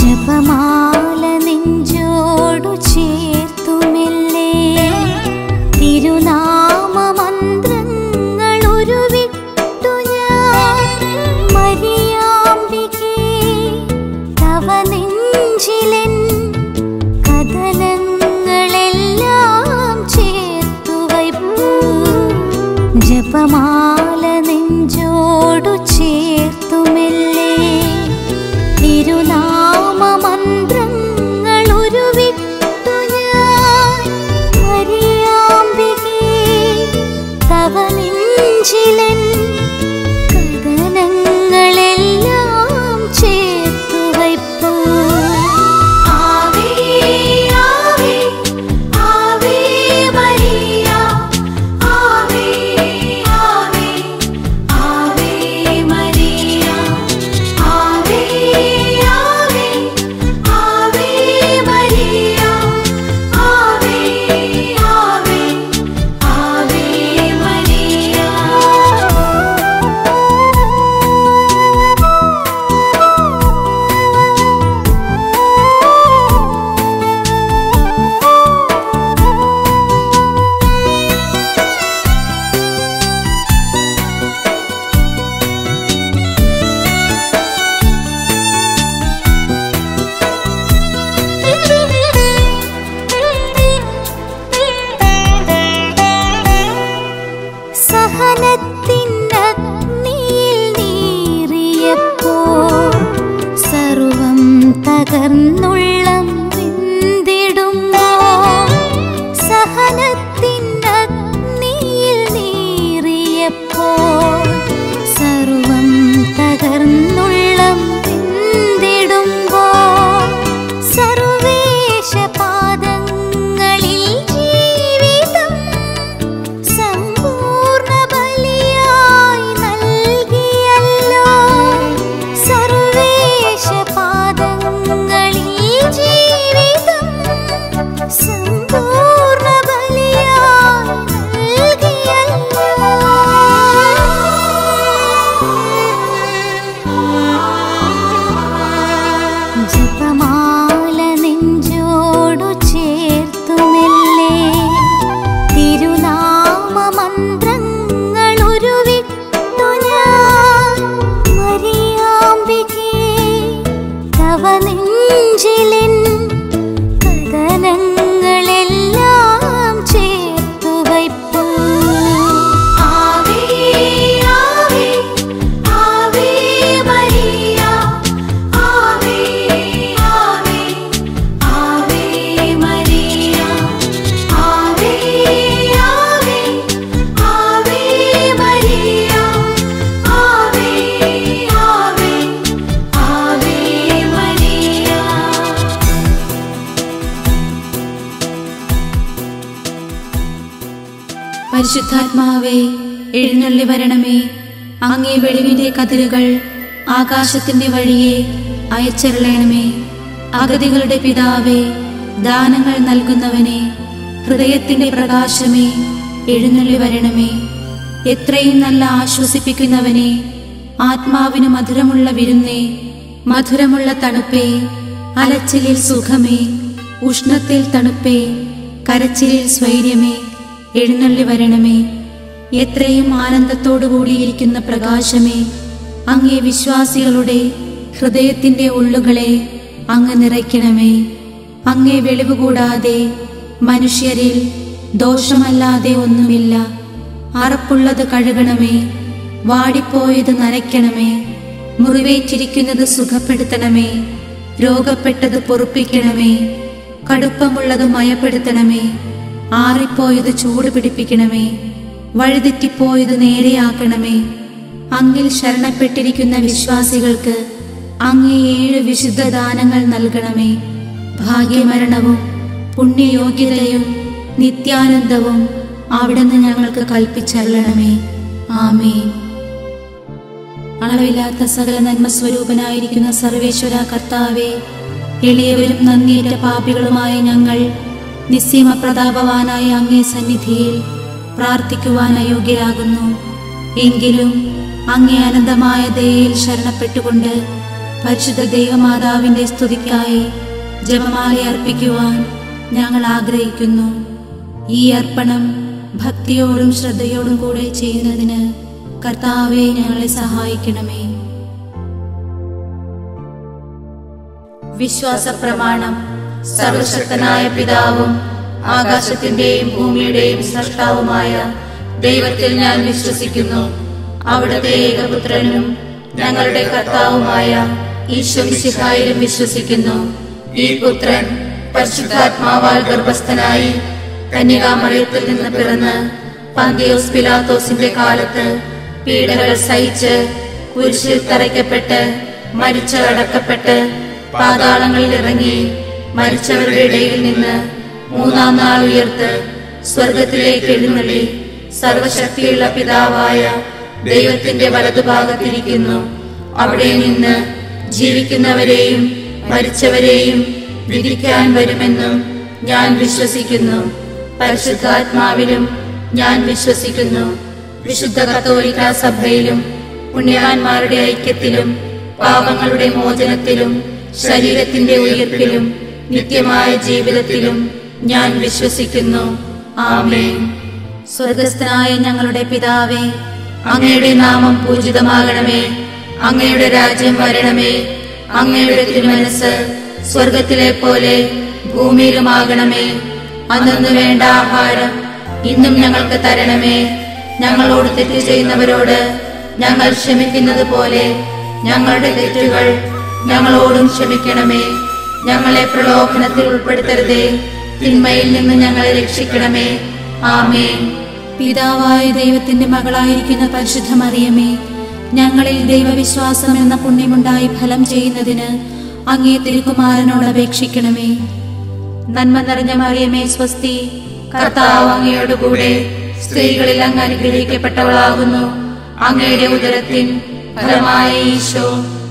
ജപമാല നെഞ്ചോടു ചേർത്തുമില്ലേ തിരുനാമമന്ത്രങ്ങൾ ഉരുവിട്ടു ഞാൻ മരിയാമ്പികേ തവ നെഞ്ചിലെൻ കഥനങ്ങളെല്ലാം ചേർത്തു വയ്പ്പു ജപമാല നെഞ്ചോടു ചേർത്തുമില്ലേ തിരുനാമമന്ത്രങ്ങൾ ഉരുവിട്ടു ഞാൻ മരിയാമ്പികേ തവ നെഞ്ചിലൻ കഥനങ്ങളെല്ലാം ചേർത്തു വയ്പ്പു ആവേ ആവേ ആവേ മരിയ ആവേ ആവേ ആവേ മരിയ ആവേ ആവേ ആവേ മരിയ ആവേ ആവേ ആവേ മരിയ സഹനത്തിനഗ്നിയിൽ നീറിയപ്പോ സർവം തകർന്നുള്ളം വെന്തിടുമ്പോ സഹനത്തിനഗ്നിയിൽ നീറിയപ്പോ സർവം തകർന്നുള്ളം വെന്തിടുമ്പോ സർവേശ പാദങ്ങളിൽ ജീവിതം സമ്പൂർണ്ണ ബലിയായി നൽകിയല്ലോ സർവേശ പാദങ്ങളിൽ ജീവിതം സമ്പൂർണ്ണ ബലിയായി നൽകിയല്ലോ ജപമാല നെഞ്ചോടു ചേർത്തുമില്ലേ തിരുനാമമന്ത്രങ്ങൾ ഉരുവിട്ടു ഞാൻ മരിയാമ്പികേ തവ നെഞ്ചിലിൻ കഥനങ്ങളെല്ലാം ചേർത്തു വയ്പ്പു ആവേ ആവേ ആവേ മരിയ ആവേ ആവേ ആവേ മരിയ ആവേ ആവേ ആവേ മരിയ ആവേ ആവേ ആവേ മരിയ പരിശുദ്ധാത്മാവേ എഴുന്നള്ളി വരണമേ അങ്ങേ വെളിവിന്റെ കതിരുകൾ ആകാശത്തിന്റെ വഴിയെ അയച്ചെറളയണമേ അഗതികളുടെ പിതാവേ ദാനങ്ങൾ നൽകുന്നവനെ ഹൃദയത്തിന്റെ പ്രകാശമേ എഴുന്നള്ളി വരണമേ എത്രയും നല്ല ആശ്വസിപ്പിക്കുന്നവനെ ആത്മാവിന് മധുരമുള്ള വിരുന്നേ മധുരമുള്ള തണുപ്പേ അലച്ചിലിൽ സുഖമേ ഉഷ്ണത്തിൽ തണുപ്പേ കരച്ചിലിൽ സ്വൈര്യമേ എഴുന്നള്ളി വരണമേ എത്രയും ആനന്ദത്തോടു കൂടിയിരിക്കുന്ന പ്രകാശമേ അങ്ങേ വിശ്വാസികളുടെ ഹൃദയത്തിന്റെ ഉള്ളുകളെ അങ്ങ് നിറയ്ക്കണമേ അങ്ങേ വെളിവ് കൂടാതെ മനുഷ്യരിൽ ദോഷമല്ലാതെ ഒന്നുമില്ല അറപ്പുള്ളത് കഴുകണമേ വാടിപ്പോയത് നനയ്ക്കണമേ മുറിവേറ്റിരിക്കുന്നത് സുഖപ്പെടുത്തണമേ രോഗപ്പെട്ടത് പൊറുപ്പിക്കണമേ കടുപ്പമുള്ളത് മയപ്പെടുത്തണമേ ആറിപ്പോയത് ചൂട് പിടിപ്പിക്കണമേ വഴിതെറ്റിപ്പോയത് നേരെയാക്കണമേ അങ്ങിൽ ശരണപ്പെട്ടിരിക്കുന്ന വിശ്വാസികൾക്ക് അങ്ങേ ഏഴ് വിശുദ്ധ ദാനങ്ങൾ നൽകണമേ ഭാഗ്യമരണവും പുണ്യയോഗ്യതയും നിത്യാനന്ദവും അവിടുന്ന് ഞങ്ങൾക്ക് കൽപ്പിച്ചരുളണമേ ആമേ അളവില്ലാത്ത സകല നന്മസ്വരൂപനായിരിക്കുന്ന സർവേശ്വര കർത്താവെ എളിയവരും നന്ദിയേറ്റ പാപികളുമായ ഞങ്ങൾ നിസ്സീമ പ്രതാപവാനായ അങ്ങേ സന്നിധിയിൽ പ്രാർത്ഥിക്കുവാൻ അയോഗ്യരാകുന്നു എങ്കിലും അങ്ങേ അനന്തമായ ദയയിൽ ശരണപ്പെട്ടുകൊണ്ട് പരിശുദ്ധ ദൈവമാതാവിന്റെ സ്തുതിക്കായി ജപമാല അർപ്പിക്കുവാൻ ഞങ്ങൾ ആഗ്രഹിക്കുന്നു ഈ അർപ്പണം ഭക്തിയോടും ശ്രദ്ധയോടും കൂടെ ചെയ്യുന്നതിന് കർത്താവെ ഞങ്ങളെ സഹായിക്കണമേ വിശ്വാസ പ്രമാണം സർവശക്തനായ പിതാവും ആകാശത്തിന്റെയും ഭൂമിയുടെയും സൃഷ്ടാവുമായ ദൈവത്തിൽ ഞാൻ വിശ്വസിക്കുന്നു അവിടുത്തെ ഏകപുത്രനും ഞങ്ങളുടെ കർത്താവുമായ ഈശ്വമിശിഹായിലും വിശ്വസിക്കുന്നു ഈ പുത്രൻ പരിശുദ്ധാത്മാവാൽ ഗർഭസ്ഥനായി കന്യകാമറിയത്തിൽ നിന്ന് പിറന്ന് പന്തിയോസ് പിലാത്തോസിന്റെ കാലത്ത് പീഡകൾ സഹിച്ച് കുരിശിൽ തറയ്ക്കപ്പെട്ട് മരിച്ചടക്കപ്പെട്ട് പാതാളങ്ങളിൽ ഇറങ്ങി മരിച്ചവരുടെ ഇടയിൽ നിന്ന് മൂന്നാം നാൾ ഉയർത്ത് സ്വർഗത്തിലേക്ക് എഴുന്നള്ളി സർവശക്തിയുള്ള പിതാവായ ദൈവത്തിന്റെ വലതുഭാഗത്തിരിക്കുന്നു അവിടെ നിന്ന് ജീവിക്കുന്നവരെയും മരിച്ചവരെയും വിധിക്കാൻ വരുമെന്നും ഞാൻ വിശ്വസിക്കുന്നു പരിശുദ്ധാത്മാവിലും ഞാൻ വിശ്വസിക്കുന്നു വിശുദ്ധ കത്തോലിക്ക സഭയിലും പുണ്യവാന്മാരുടെ ഐക്യത്തിലും പാപങ്ങളുടെ മോചനത്തിലും ശരീരത്തിന്റെ ഉയർപ്പിലും നിത്യമായ ജീവിതത്തിലും ഞാൻ വിശ്വസിക്കുന്നു ആമേൻ സ്വർഗസ്ഥനായ ഞങ്ങളുടെ പിതാവേ അങ്ങയുടെ നാമം പൂജിതമാകണമേ അങ്ങയുടെ രാജ്യം വരണമേ അങ്ങയുടെ തിരുമനസ് സ്വർഗത്തിലെ പോലെ ഭൂമിയിലുമാകണമേ അന്നു വേണ്ട ആഹാരം ഇന്നും ഞങ്ങൾക്ക് തരണമേ ഞങ്ങളോട് തെറ്റ് ചെയ്യുന്നവരോട് ഞങ്ങൾ ക്ഷമിക്കുന്നത് പോലെ ഞങ്ങളുടെ തെറ്റുകൾ ഞങ്ങളോടും ക്ഷമിക്കണമേ ഞങ്ങളെ പ്രലോഭനത്തിൽ ഉൾപ്പെടുത്തരുതേ തിന്മയിൽ നിന്ന് ഞങ്ങളെ രക്ഷിക്കണമേ ആമേൻ പിതാവായ ദൈവത്തിന്റെ മകളായിരിക്കുന്ന പരിശുദ്ധ മറിയമേ ഞങ്ങളിൽ ദൈവവിശ്വാസം എന്ന പുണ്യമുണ്ടായി ഫലം ചെയ്യുന്നതിന് അങ്ങേ തിരുക്കുമാരനോട് അപേക്ഷിക്കണമേ നന്മ നിറഞ്ഞ മറിയമേ സ്വസ്തി കർത്താവ് അങ്ങയോടുകൂടെ സ്ത്രീകളിൽ അങ്ങ് അനുഗ്രഹിക്കപ്പെട്ടവളാകുന്നു അങ്ങയുടെ ഉദരത്തിൻ ഫലമായ ഈശോ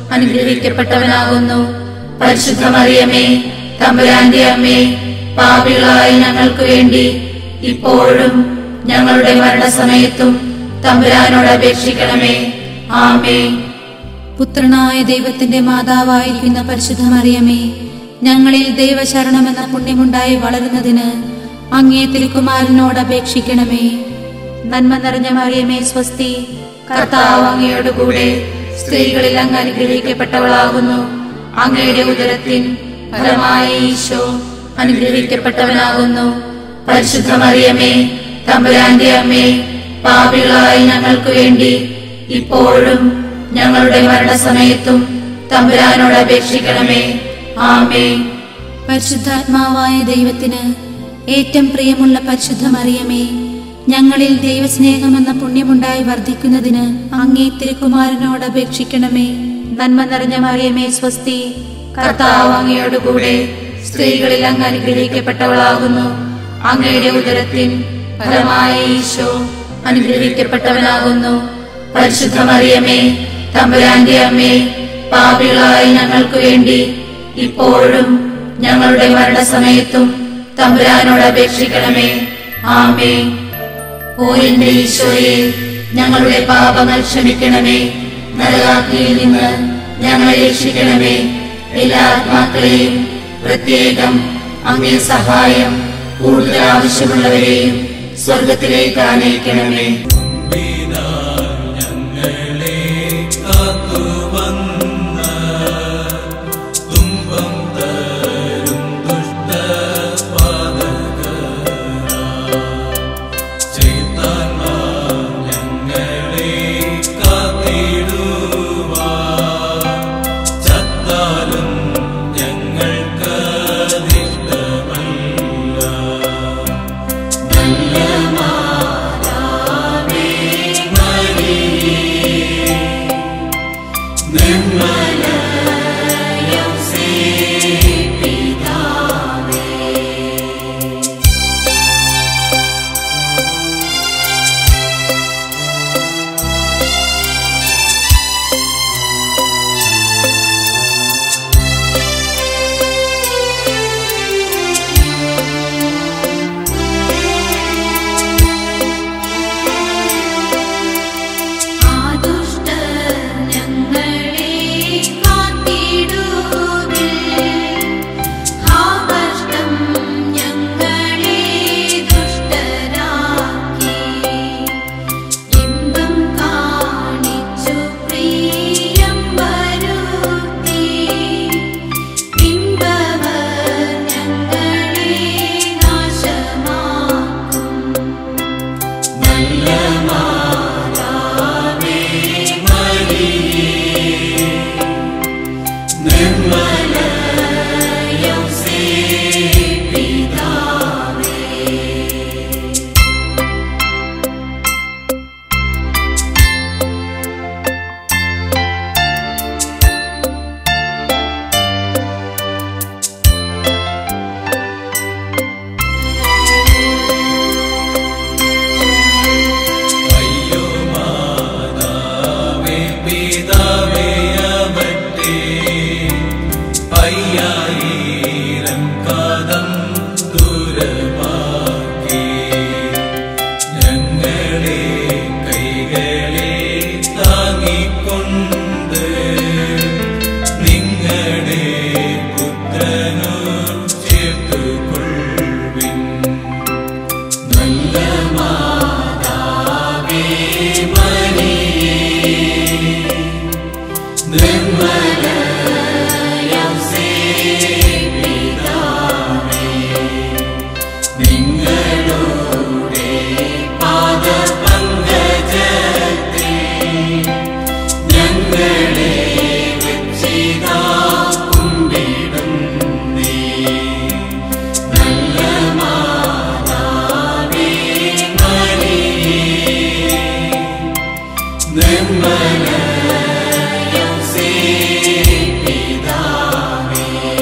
അനുഗ്രഹിക്കപ്പെട്ടവനാകുന്നു പരിശുദ്ധ മറിയമേ തമ്പുരാന്റെ അമ്മേ പാപികളായ ഞങ്ങൾക്ക് വേണ്ടി ഇപ്പോഴും ഞങ്ങളുടെ മരണസമയത്തും തമ്പുരാനോട് അപേക്ഷിക്കണമേ ആമേ പുത്രനായ ദൈവത്തിന്റെ മാതാവായിരിക്കുന്ന പരിശുദ്ധ മറിയമേ ഞങ്ങളിൽ ദൈവശരണമെന്ന പുണ്യമുണ്ടായി വളരുന്നതിന് അങ്ങേ തിരുക്കുമാരനോട് അപേക്ഷിക്കണമേ നന്മ നിറഞ്ഞ മറിയമേ സ്വസ്തി കർത്താവ് അങ്ങയോടുകൂടെ സ്ത്രീകളിൽ അങ്ങ് അനുഗ്രഹിക്കപ്പെട്ടവളാകുന്നു അങ്ങയുടെ ഉദരത്തിൻ ഫലമായ ഈശോ അനുഗ്രഹിക്കപ്പെട്ടവനാകുന്നു പരിശുദ്ധ മറിയമേ തമ്പുരാന്റെ അമ്മേ പാപികളായ ഞങ്ങൾക്ക് വേണ്ടി ഇപ്പോഴും ഞങ്ങളുടെ മരണസമയത്തും തമ്പുരാനോട് അപേക്ഷിക്കണമേ ആമേ പരിശുദ്ധാത്മാവായ ദൈവത്തിന് ഏറ്റവും പ്രിയമുള്ള പരിശുദ്ധ മറിയമേ ഞങ്ങളിൽ ദൈവസ്നേഹമെന്ന പുണ്യമുണ്ടായി വർദ്ധിക്കുന്നതിന് അങ്ങേ തിരുക്കുമാരനോട് അപേക്ഷിക്കണമേ നന്മ നിറഞ്ഞ മറിയമേ സ്വസ്തി കർത്താവ് അങ്ങയോടുകൂടെ സ്ത്രീകളിൽ അങ്ങ് അനുഗ്രഹിക്കപ്പെട്ടവളാകുന്നു അങ്ങയുടെ ഉദരത്തിൻ ഫലമായ ഈശോ അനുഗ്രഹിക്കപ്പെട്ടവനാകുന്നു പരിശുദ്ധ മറിയമേ തമ്പുരാന്റെ അമ്മേ പാപികളായ ഞങ്ങൾക്ക് വേണ്ടി ഇപ്പോഴും ഞങ്ങളുടെ മരണസമയത്തും തമ്പുരാനോട് അപേക്ഷിക്കണമേ ആമേ ഓ എന്റെ ഈശോയെ ഞങ്ങളുടെ പാപങ്ങൾ ക്ഷമിക്കണമേ നരകാഗ്നിയിൽ നിന്ന് ഞങ്ങളെ രക്ഷിക്കണമേ എല്ലാ ആത്മാക്കളെയും പ്രത്യേകം അങ്ങേ സഹായം കൂടുതൽ ആവശ്യമുള്ളവരെയും സ്വർഗത്തിലേക്ക് ആനയിക്കണമേ ഞങ്ങളെ കാത്തുവന്ന തുമ്പം തരും ദുഷ്ടപാതകരാ ചൈത്താന്മാർ ഞങ്ങളെ കാത്തിടുവാ ചത്താലും ഞങ്ങൾക്കതിഷ്ടമല്ല നല്ല മാതാവേ ആയിരം കാതം ദൂരമാക്കി ഞങ്ങളെ കൈകളെ താങ്ങിക്കൊണ്ട് നിങ്ങളുടെ പുത്രനോ ചേർത്തുകൊള്ളുവിൻ നല്ല മാതാവേ മരിയേ നിർമ്മലയം സേവിതാവേ നിങ്ങളുടെ പാദപങ്കജത്തെ ഞങ്ങളെ വെച്ചിതാ കുമ്പിടുന്നേ നല്ല മാതാവേ മരിയേ നിർമ്മലയം സേവിതാവേ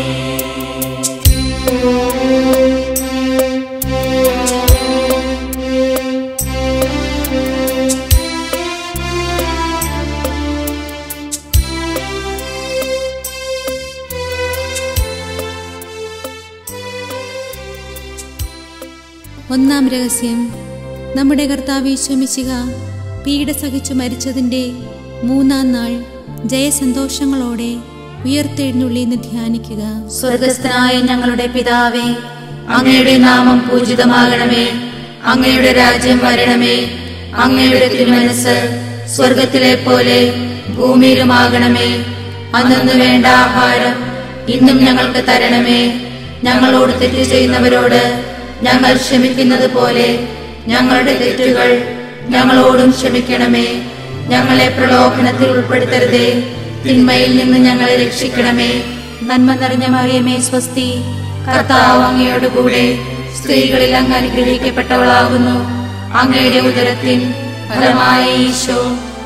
ഒന്നാം രഹസ്യം നമ്മുടെ കർത്താവ് ഈശോമിശിക പീഡ സഹിച്ചു മരിച്ചതിൻ്റെ മൂന്നാം നാൾ ജയസന്തോഷങ്ങളോടെ ഉയർത്തെഴുന്നള്ളി എന്ന് ധ്യാനിക്കുക സ്വർഗസ്ഥനായ ഞങ്ങളുടെ പിതാവേ അങ്ങയുടെ നാമം പൂജിതമാകണമേ അങ്ങയുടെ രാജ്യം വരണമേ അങ്ങയുടെ തിരുമനസ് സ്വർഗത്തിലെ പോലെ ഭൂമിയിലുമാകണമേ അന്നു വേണ്ട ആഹാരം ഇന്നും ഞങ്ങൾക്ക് തരണമേ ഞങ്ങളോട് തെറ്റ് ചെയ്യുന്നവരോട് ഞങ്ങൾ ക്ഷമിക്കുന്നത് പോലെ ഞങ്ങളുടെ തെറ്റുകൾ ഞങ്ങളോടും ക്ഷമിക്കണമേ ഞങ്ങളെ പ്രലോഭനത്തിൽ ഉൾപ്പെടുത്തരുതേ തിന്മയിൽ നിന്ന് ഞങ്ങളെ രക്ഷിക്കണമേ നന്മ നിറഞ്ഞ മറിയമേ സ്വസ്തി കർത്താവ് അങ്ങയോട് കൂടെ സ്ത്രീകളിൽ അങ്ങ് അനുഗ്രഹിക്കപ്പെട്ടവളാകുന്നു അങ്ങയുടെ ഉദരത്തിൻ ഫലമായ ഈശോ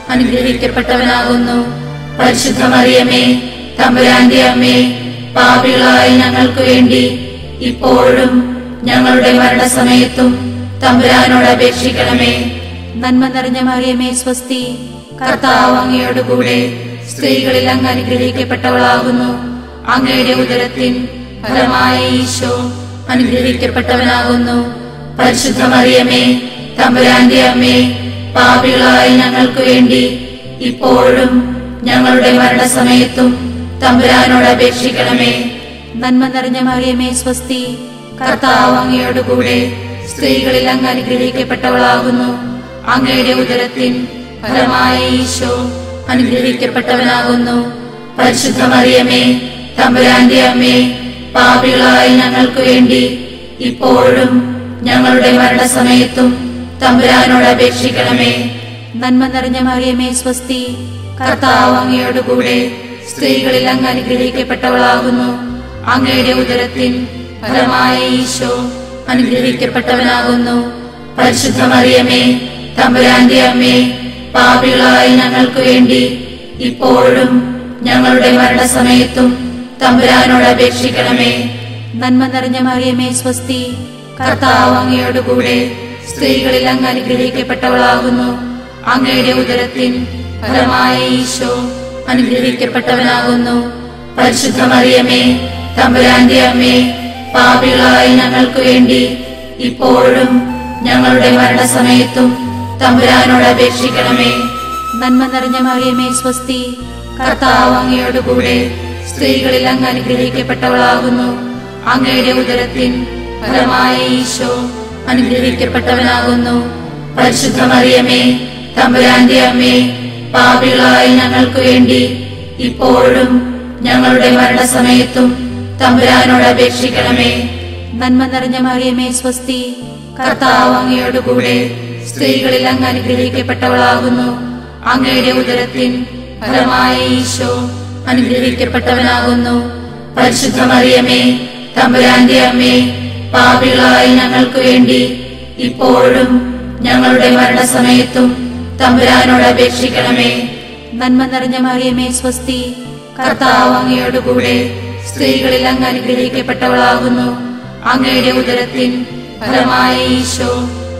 അനുഗ്രഹിക്കപ്പെട്ടവനാകുന്നു പരിശുദ്ധ മറിയമേ തമ്പുരാന്റെ അമ്മേ പാപികളായ ഞങ്ങൾക്ക് വേണ്ടി ഇപ്പോഴും ഞങ്ങളുടെ മരണസമയത്തും തമ്പുരാനോട് അപേക്ഷിക്കണമേ നന്മ നിറഞ്ഞ മറിയമേ സ്വസ്തി കർത്താവ് അങ്ങയോട് കൂടെ സ്ത്രീകളിൽ അങ്ങ് അനുഗ്രഹിക്കപ്പെട്ടവളാകുന്നു അങ്ങയുടെ ഉദരത്തിൻ ഫലമായ ഈശോ അനുഗ്രഹിക്കപ്പെട്ടവനാകുന്നു പരിശുദ്ധ മറിയമേ തമ്പുരാന്റെ അമ്മേ പാപികളായ ഞങ്ങൾക്ക് വേണ്ടി ഇപ്പോഴും ഞങ്ങളുടെ മരണസമയത്തും തമ്പുരാനോട് അപേക്ഷിക്കണമേ നന്മ നിറഞ്ഞ മറിയമേ സ്വസ്തി കർത്താവ് അങ്ങയോട് കൂടെ സ്ത്രീകളിൽ അങ്ങ് അനുഗ്രഹിക്കപ്പെട്ടവളാകുന്നു അങ്ങയുടെ ഉദരത്തിൻ ഫലമായ ഈശോ അനുഗ്രഹിക്കപ്പെട്ടവനാകുന്നു പരിശുദ്ധ മറിയമേ തമ്പുരാന്റെ അമ്മേ പാപികളായ ഞങ്ങൾക്ക് വേണ്ടി ഇപ്പോഴും ഞങ്ങളുടെ മരണസമയത്തും തമ്പുരാനോട് അപേക്ഷിക്കണമേ നന്മ നിറഞ്ഞ മറിയമേ സ്വസ്തി കർത്താവ് അങ്ങയോട് കൂടെ സ്ത്രീകളിൽ അങ്ങ് അനുഗ്രഹിക്കപ്പെട്ടവളാകുന്നു അങ്ങയുടെ ഉദരത്തിൻ ഫലമായ ഈശോ അനുഗ്രഹിക്കപ്പെട്ടവനാകുന്നു പരിശുദ്ധ മറിയമേ തമ്പുരാന്റെ അമ്മേ പാപികളായ ഞങ്ങൾക്ക് വേണ്ടി ഇപ്പോഴും ഞങ്ങളുടെ മരണസമയത്തും തമ്പുരാനോട് അപേക്ഷിക്കണമേ നന്മ നിറഞ്ഞ മറിയമേ സ്വസ്തി കർത്താവ് അങ്ങയോട് കൂടെ സ്ത്രീകളിൽ അങ്ങ് അനുഗ്രഹിക്കപ്പെട്ടവളാകുന്നു അങ്ങയുടെ ഉദരത്തിൻ ഫലമായ ഈശോ അനുഗ്രഹിക്കപ്പെട്ടവനാകുന്നു പരിശുദ്ധ മറിയമേ തമ്പുരാന്റെ അമ്മേ പാപികളായ ഞങ്ങൾക്ക് വേണ്ടി ഇപ്പോഴും ഞങ്ങളുടെ മരണസമയത്തും തമ്പുരാനോട് അപേക്ഷിക്കണമേ നന്മ നിറഞ്ഞ മറിയമേ സ്വസ്തി കർത്താവ് അങ്ങയോട് കൂടെ സ്ത്രീകളിൽ അങ്ങ് അനുഗ്രഹിക്കപ്പെട്ടവളാകുന്നു അങ്ങയുടെ ഉദരത്തിൻ ഫലമായ ഈശോ അനുഗ്രഹിക്കപ്പെട്ടവനാകുന്നു പരിശുദ്ധ മറിയമേ തമ്പുരാന്റെ അമ്മേ പാപികളായ ഞങ്ങൾക്ക് വേണ്ടി ഇപ്പോഴും ഞങ്ങളുടെ മരണസമയത്തും തമ്പുരാനോട് അപേക്ഷിക്കണമേ നന്മ നിറഞ്ഞ മറിയമേ സ്വസ്തി കർത്താവ് അങ്ങയോട് കൂടെ സ്ത്രീകളിൽ അങ്ങ് അനുഗ്രഹിക്കപ്പെട്ടവളാകുന്നു അങ്ങയുടെ ഉദരത്തിൻ ഫലമായ ഈശോ അനുഗ്രഹിക്കപ്പെട്ടവനാകുന്നു പരിശുദ്ധ മറിയമേ തമ്പുരാന്റെ അമ്മേ പാപികളായ ഞങ്ങൾക്ക് വേണ്ടി ഇപ്പോഴും ഞങ്ങളുടെ മരണസമയത്തും തമ്പുരാനോട് അപേക്ഷിക്കണമേ നന്മ നിറഞ്ഞ മറിയമേ സ്വസ്തി കർത്താവ് അങ്ങയോട് കൂടെ സ്ത്രീകളിൽ അങ്ങ് അനുഗ്രഹിക്കപ്പെട്ടവളാകുന്നു അങ്ങയുടെ ഉദരത്തിൻ ഫലമായ ഈശോ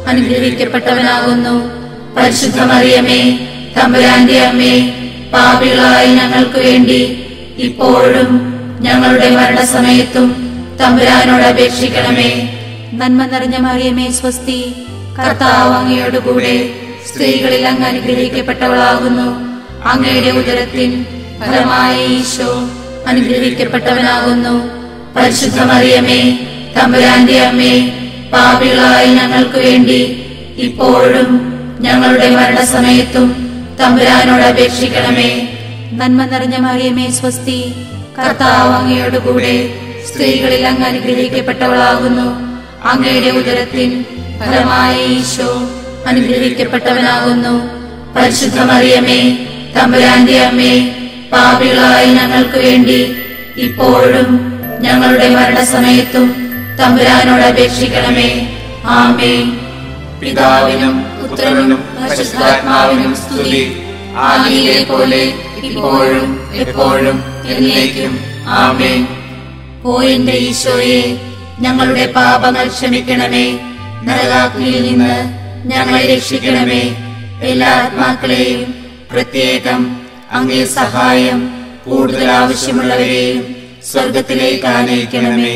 അനുഗ്രഹിക്കപ്പെട്ടവനാകുന്നു പരിശുദ്ധ മറിയമേ തമ്പുരാന്റെ അമ്മേ പാപികളായ ഞങ്ങൾക്ക് വേണ്ടി ഇപ്പോഴും ഞങ്ങളുടെ മരണസമയത്തും തമ്പുരാനോട് അപേക്ഷിക്കണമേ നന്മ നിറഞ്ഞ മറിയമേ സ്വസ്തി കർത്താവ് അങ്ങയോടുകൂടെ സ്ത്രീകളിൽ അങ്ങ് അനുഗ്രഹിക്കപ്പെട്ടവളാകുന്നു അങ്ങയുടെ ഉദരത്തിൻ ഫലമായ ഈശോ അനുഗ്രഹിക്കപ്പെട്ടവനാകുന്നു പരിശുദ്ധ മറിയമേ തമ്പുരാന്റെ അമ്മേ പാപികളായ ഞങ്ങൾക്ക് വേണ്ടി ഇപ്പോഴും ഞങ്ങളുടെ മരണസമയത്തും തമ്പുരാനോട് അപേക്ഷിക്കണമേ നന്മ നിറഞ്ഞ മറിയമേ സ്വസ്തി കർത്താവ് അങ്ങയോടുകൂടെ സ്ത്രീകളിൽ അങ്ങ് അനുഗ്രഹിക്കപ്പെട്ടവളാകുന്നു അങ്ങയുടെ ഉദരത്തിൻ ഫലമായ ഈശോ അനുഗ്രഹിക്കപ്പെട്ടവനാകുന്നു പരിശുദ്ധ മറിയമേ തമ്പുരാന്റെ അമ്മേ പാപികളായ ഞങ്ങൾക്ക് വേണ്ടി ഇപ്പോഴും ഞങ്ങളുടെ മരണസമയത്തും തമ്പുരാനോട് അപേക്ഷിക്കണമേ ആമേ പിതാവിനും പുത്രനും പരിശുദ്ധാത്മാവിനും സ്തുതി ആദിയിലെ പോലെ ഇപ്പോഴും എപ്പോഴും എന്നേക്കും ആമേൻ ഓ എന്റെ ഈശോയെ ഞങ്ങളുടെ പാപങ്ങൾ ക്ഷമിക്കണമേ നരകാഗ്നിയിൽ നിന്ന് ഞങ്ങളെ രക്ഷിക്കണമേ എല്ലാ ആത്മാക്കളെയും പ്രത്യേകം അങ്ങേ സഹായം കൂടുതൽ ആവശ്യമുള്ളവരെയും സ്വർഗത്തിലേക്ക് ആനയിക്കണമേ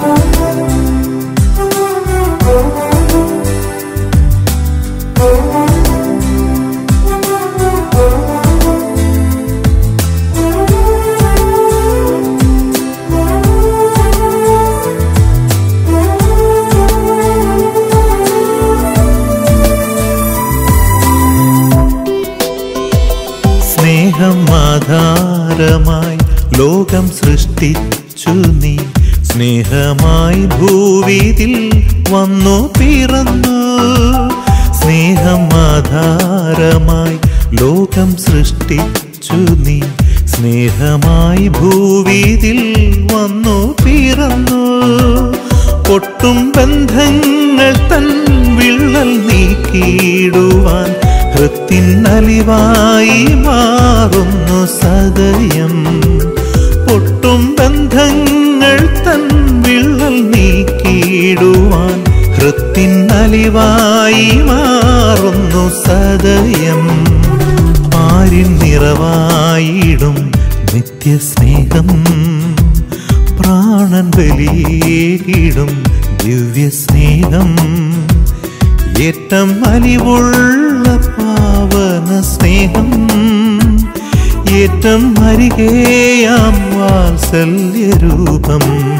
സ്നേഹം ആധാരമായി ലോകം സൃഷ്ടിച്ചു നീ സ്നേഹമായി ഭൂവിതിൽ വന്നു പിറന്നു സ്നേഹം ആധാരമായി ലോകം സൃഷ്ടിച്ചു നീ സ്നേഹമായി ഭൂവിതിൽ വന്നു പിറന്നു പൊട്ടും ബന്ധങ്ങൾ തൻ വിള്ളൽ നീക്കിയിടുവാൻ ഹൃത്തിനലിവായി മാറുന്നു സദയം പൊട്ടും ബന്ധങ്ങൾ തൻ വിള്ളൽ നീക്കിയിടുവാൻ ഹൃത്തിനലിവായി മാറുന്നു സദയം ആരിൻ നിറവായിടും നിത്യസ്നേഹം പ്രാണൻ ബലിയിടും ദിവ്യസ്നേഹം ഏറ്റം അലിവുള്ള പാവന സ്നേഹം ഏറ്റം അരികേയാം വാത്സല്യരൂപം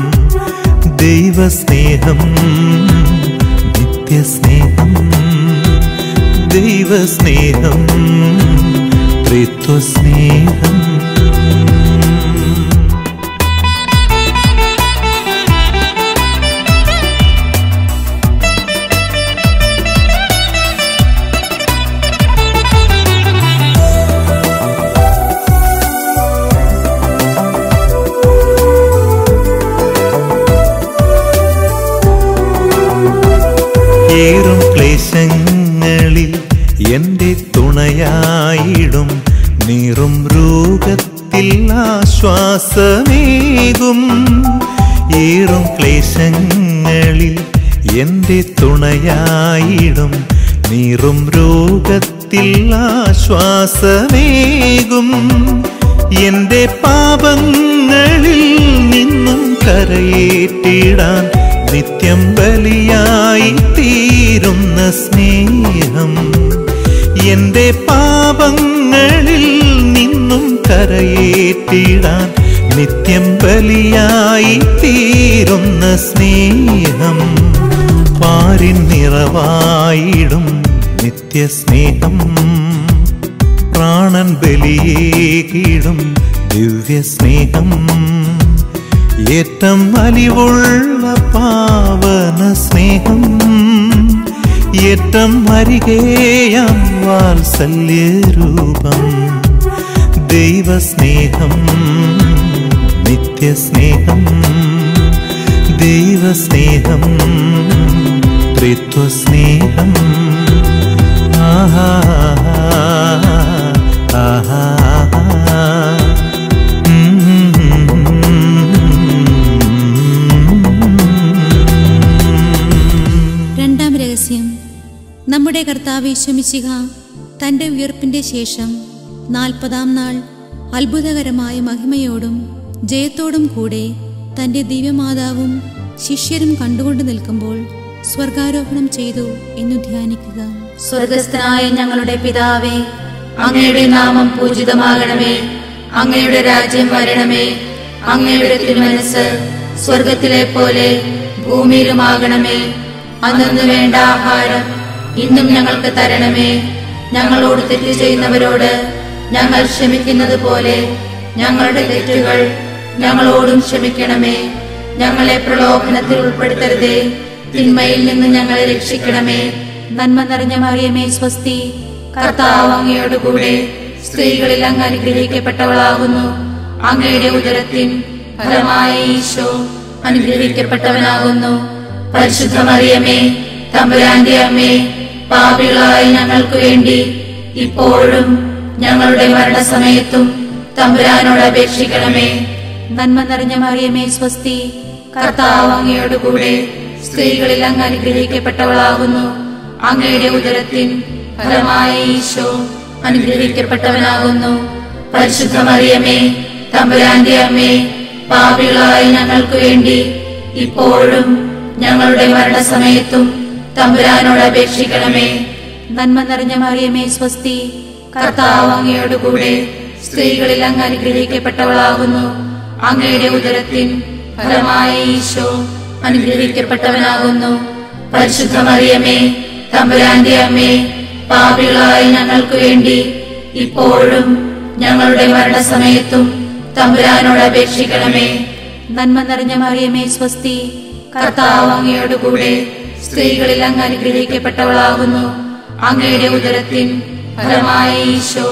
ദൈവസ്നേഹം നിത്യസ്നേഹം ദൈവസ്നേഹം ത്രിത്വസ്നേഹം ഏറും ക്ലേശങ്ങളിൽ എൻ്റെ തുണയായിടും നീറും രൂപത്തിൽ ആശ്വാസമേകും ഏറും ക്ലേശങ്ങളിൽ എൻ്റെ തുണയായിടും നീറും രോഗത്തിൽ ആശ്വാസമേകും എൻ്റെ പാപങ്ങളിൽ നിന്നും കരയേറ്റിടാൻ നിത്യം ബലിയായി തീരുന്ന സ്നേഹം എൻ്റെ പാപങ്ങളിൽ നിന്നും കരയേറ്റിടാൻ നിത്യം ബലിയായി തീരുന്ന സ്നേഹം പാരിൻ നിറവായിടും നിത്യസ്നേഹം പ്രാണൻ ബലിയേകിടും ദിവ്യസ്നേഹം ഏറ്റം അലിവുള്ള പാവന സ്നേഹം ഏറ്റം അരികേയാം വാത്സല്യരൂപം ദൈവസ്നേഹം നിത്യസ്നേഹം ദൈവസ്നേഹം ത്രിത്വസ്നേഹം ആഹാ ആഹാ രണ്ടാം രഹസ്യം നമ്മുടെ കർത്താവ് ശമിശിക തൻ്റെ ഉയർപ്പിൻ്റെ ശേഷം നാൽപ്പതാം നാൾ അത്ഭുതകരമായ മഹിമയോടും ജയത്തോടും കൂടെ തന്റെ ദിവ്യമാതാവും ശിഷ്യരും കണ്ടുകൊണ്ട് നിൽക്കുമ്പോൾ സ്വർഗാരോഹണം ചെയ്തു എന്നു ധ്യാനിക്കുക സ്വർഗസ്ഥനായ ഞങ്ങളുടെ പിതാവേ അങ്ങയുടെ നാമം പൂജിതമാകണമേ അങ്ങയുടെ രാജ്യം വരണമേ അങ്ങയുടെ തിരുമനസ് സ്വർഗത്തിലെ പോലെ ഭൂമിയിലുമാകണമേ അന്നു വേണ്ട ആഹാരം ഇന്നും ഞങ്ങൾക്ക് തരണമേ ഞങ്ങളോട് തെറ്റ് ചെയ്യുന്നവരോട് ഞങ്ങൾ ക്ഷമിക്കുന്നത് പോലെ ഞങ്ങളുടെ തെറ്റുകൾ ഞങ്ങളോടും ക്ഷമിക്കണമേ ഞങ്ങളെ പ്രലോഭനത്തിൽ ഉൾപ്പെടുത്തരുതേ തിന്മയിൽ നിന്ന് ഞങ്ങളെ രക്ഷിക്കണമേ നന്മ നിറഞ്ഞ മറിയമേ സ്വസ്തി കർത്താവ് അങ്ങയോട് കൂടെ സ്ത്രീകളിൽ അങ്ങ് അനുഗ്രഹിക്കപ്പെട്ടവളാകുന്നു അങ്ങയുടെ ഉദരത്തിൻ ഫലമായ ഈശോ അനുഗ്രഹിക്കപ്പെട്ടവനാകുന്നു പരിശുദ്ധ മറിയമേ തമ്പുരാന്റെ അമ്മേ പാപികളായ ഞങ്ങൾക്ക് വേണ്ടി ഇപ്പോഴും ഞങ്ങളുടെ മരണസമയത്തും തമ്പുരാനോട് അപേക്ഷിക്കണമേ നന്മ നിറഞ്ഞ മറിയമേ സ്വസ്തി കർത്താവ് അങ്ങയോട് കൂടെ സ്ത്രീകളിൽ അങ്ങ് അനുഗ്രഹിക്കപ്പെട്ടവളാകുന്നു അങ്ങയുടെ ഉദരത്തിൻ ഫലമായ ഈശോ അനുഗ്രഹിക്കപ്പെട്ടവനാകുന്നു പരിശുദ്ധ മറിയമേ തമ്പുരാന്റെ അമ്മേ പാപികളായ ഞങ്ങൾക്ക് വേണ്ടി ഇപ്പോഴും ഞങ്ങളുടെ മരണസമയത്തും തമ്പുരാനോട് അപേക്ഷിക്കണമേ നന്മ നിറഞ്ഞ മറിയമേ സ്വസ്തി കർത്താവ് അങ്ങയോട് കൂടെ സ്ത്രീകളിൽ അങ്ങ് അനുഗ്രഹിക്കപ്പെട്ടവളാകുന്നു അങ്ങയുടെ ഉദരത്തിൻ ഫലമായ ഈശോ അനുഗ്രഹിക്കപ്പെട്ടവനാകുന്നു പരിശുദ്ധ മറിയമേ തമ്പുരാന്റെ അമ്മേ പാപികളായ ഞങ്ങൾക്ക് വേണ്ടി ഇപ്പോഴും ഞങ്ങളുടെ മരണസമയത്തും തമ്പുരാനോട് അപേക്ഷിക്കണമേ നന്മ നിറഞ്ഞ മറിയമേ സ്വസ്തി കർത്താവ് അങ്ങയോട് കൂടെ സ്ത്രീകളിൽ അങ്ങ് അനുഗ്രഹിക്കപ്പെട്ടവളാകുന്നു അങ്ങയുടെ ഉദരത്തിൻ ഫലമായ ഈശോ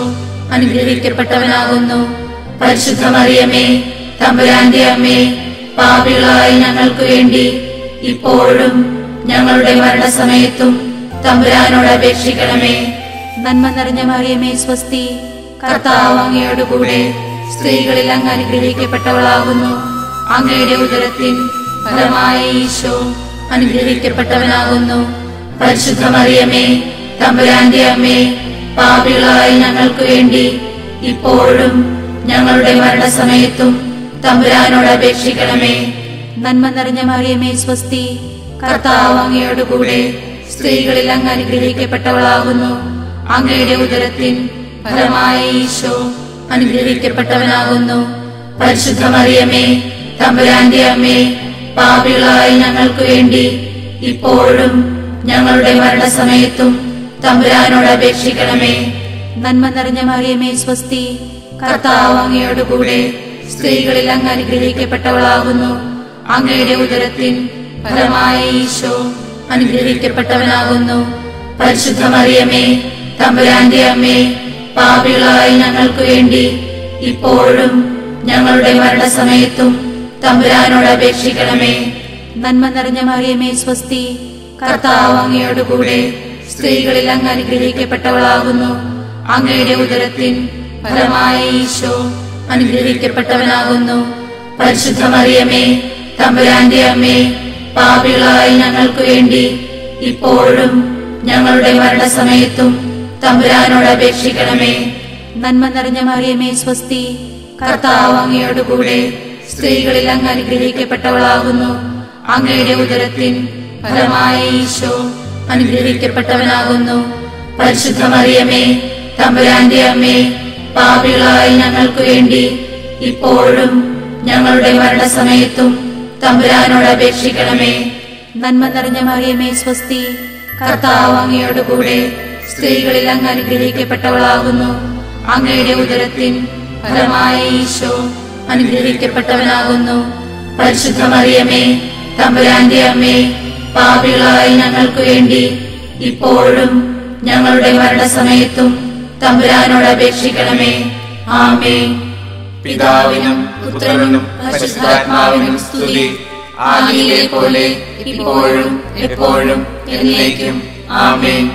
അനുഗ്രഹിക്കപ്പെട്ടവനാകുന്നു പരിശുദ്ധ മറിയമേ തമ്പുരാന്റെ അമ്മേ പാപികളായ ഞങ്ങൾക്ക് വേണ്ടി ഇപ്പോഴും ഞങ്ങളുടെ മരണസമയത്തും തമ്പുരാനോട് അപേക്ഷിക്കണമേ നന്മ നിറഞ്ഞ മറിയമേ സ്വസ്തി കർത്താവ് അങ്ങയോട് കൂടെ സ്ത്രീകളിൽ അങ്ങ് അനുഗ്രഹിക്കപ്പെട്ടവളാകുന്നു അങ്ങയുടെ ഉദരത്തിൻ ഫലമായ ഈശോ അനുഗ്രഹിക്കപ്പെട്ടവനാകുന്നു പരിശുദ്ധ മറിയമേ തമ്പുരാന്റെ അമ്മേ പാപികളായ ഞങ്ങൾക്ക് വേണ്ടി ഇപ്പോഴും ഞങ്ങളുടെ മരണസമയത്തും തമ്പുരാനോട് അപേക്ഷിക്കണമേ നന്മ നിറഞ്ഞ മറിയമേ സ്വസ്തി കർത്താവ് അങ്ങയോട് കൂടെ സ്ത്രീകളിൽ അങ്ങ് അനുഗ്രഹിക്കപ്പെട്ടവളാകുന്നു അങ്ങയുടെ ഉദരത്തിൻ ഫലമായ ഈശോ അനുഗ്രഹിക്കപ്പെട്ടവനാകുന്നു പരിശുദ്ധ മറിയമേ തമ്പുരാന്റെ അമ്മേ പാപികളായ ഞങ്ങൾക്ക് വേണ്ടി ഇപ്പോഴും ഞങ്ങളുടെ മരണസമയത്തും തമ്പുരാനോട് അപേക്ഷിക്കണമേ നന്മ നിറഞ്ഞ മറിയമേ സ്വസ്തി കർത്താവ് അങ്ങയോട് കൂടെ സ്ത്രീകളിൽ അങ്ങ് അനുഗ്രഹിക്കപ്പെട്ടവളാകുന്നു അങ്ങയുടെ ഉദരത്തിൻ ഫലമായ ഈശോ അനുഗ്രഹിക്കപ്പെട്ടവനാകുന്നു പരിശുദ്ധ മറിയമേ തമ്പുരാന്റെ അമ്മേ പാപികളായ ഞങ്ങൾക്ക് വേണ്ടി ഇപ്പോഴും ഞങ്ങളുടെ മരണസമയത്തും തമ്പുരാനോട് അപേക്ഷിക്കണമേ നന്മ നിറഞ്ഞ മറിയമേ സ്വസ്തി കർത്താവ് അങ്ങയോട് കൂടെ സ്ത്രീകളിൽ അങ്ങ് അനുഗ്രഹിക്കപ്പെട്ടവളാകുന്നു അങ്ങയുടെ ഉദരത്തിൻ ഫലമായ ഈശോ അനുഗ്രഹിക്കപ്പെട്ടവനാകുന്നു പരിശുദ്ധ മറിയമേ തമ്പുരാന്റെ അമ്മേ പാപികളായ ഞങ്ങൾക്ക് വേണ്ടി ഇപ്പോഴും ഞങ്ങളുടെ മരണസമയത്തും തമ്പുരാനോട് അപേക്ഷിക്കണമേ നന്മ നിറഞ്ഞ മറിയമേ സ്വസ്തി കർത്താവ് അങ്ങയോട് കൂടെ സ്ത്രീകളിൽ അങ്ങ് അനുഗ്രഹിക്കപ്പെട്ടവളാകുന്നു അങ്ങയുടെ ഉദരത്തിൻ ഫലമായ ഈശോ അനുഗ്രഹിക്കപ്പെട്ടവനാകുന്നു പരിശുദ്ധ മറിയമേ തമ്പുരാന്റെ അമ്മേ പാപികളായ ഞങ്ങൾക്ക് വേണ്ടി ഇപ്പോഴും ഞങ്ങളുടെ മരണസമയത്തും തമ്പുരാനോട് അപേക്ഷിക്കണമേ നന്മ നിറഞ്ഞ മറിയമേ സ്വസ്തി കർത്താവ് അങ്ങയോട് കൂടെ സ്ത്രീകളിൽ അങ്ങ് അനുഗ്രഹിക്കപ്പെട്ടവളാകുന്നു അങ്ങയുടെ ഉദരത്തിൻ ഫലമായ ഈശോ അനുഗ്രഹിക്കപ്പെട്ടവനാകുന്നു പരിശുദ്ധ മറിയമേ തമ്പുരാന്റെ അമ്മേ പാപികളായ ഞങ്ങൾക്ക് വേണ്ടി ഇപ്പോഴും ഞങ്ങളുടെ മരണസമയത്തും തമ്പുരാനോട് അപേക്ഷിക്കണമേ ആമേ പിതാവിനും പുത്രനും പരിശുദ്ധാത്മാവിനും സ്തുതി ആദിയിലെ പോലെ ഇപ്പോഴും എപ്പോഴും എന്നേക്കും ആമേൻ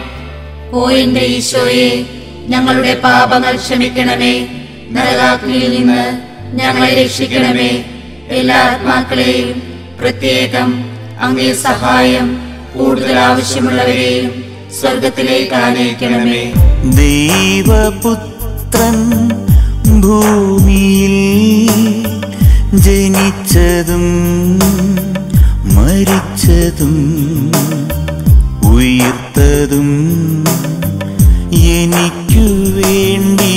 ഓ എന്റെ ഈശോയെ ഞങ്ങളുടെ പാപങ്ങൾ ക്ഷമിക്കണമേ നരകാഗ്നിയിൽ നിന്ന് ഞങ്ങളെ രക്ഷിക്കണമേ എല്ലാ ആത്മാക്കളെയും പ്രത്യേകം അങ്ങേ സഹായം കൂടുതൽ ആവശ്യമുള്ളവരെയും സ്വർഗത്തിലേക്ക് ആനയിക്കണമേ ദൈവപുത്രൻ ഭൂമിയിൽ ജനിച്ചതും മരിച്ചതും ഉയർത്തതും എനിക്കു വേണ്ടി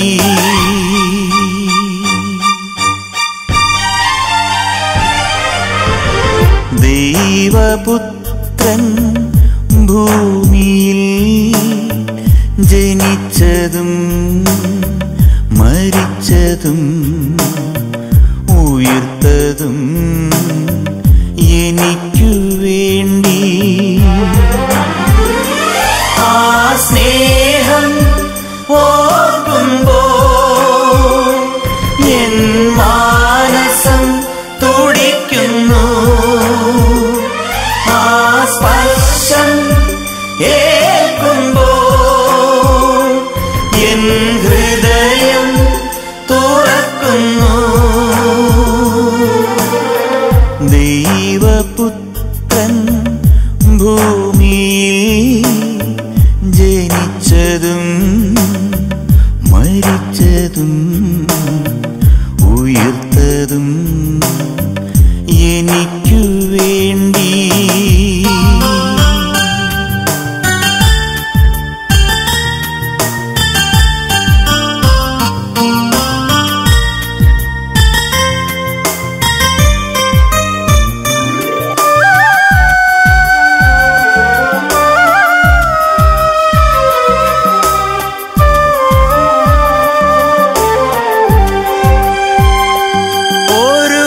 ദൈവപുത്രൻ ഭൂമിയിൽ ജനിച്ചതും മരിച്ചതും ഉയർത്തതും എനിക്കു വേണ്ടി ആ സ്നേഹം ഓർക്കുമ്പോ എൻ മാനസം തുടിക്കുന്നു ആ സ്പർശം ഏൽക്കുമ്പോ എൻ ഹൃദയം തുറക്കുന്നു ദൈവപുത്രൻ ഭൂമിയിൽ ജനിച്ചതും മരിച്ചതും ഉയർത്തതും എനിക്കു വേണ്ടി ഒരു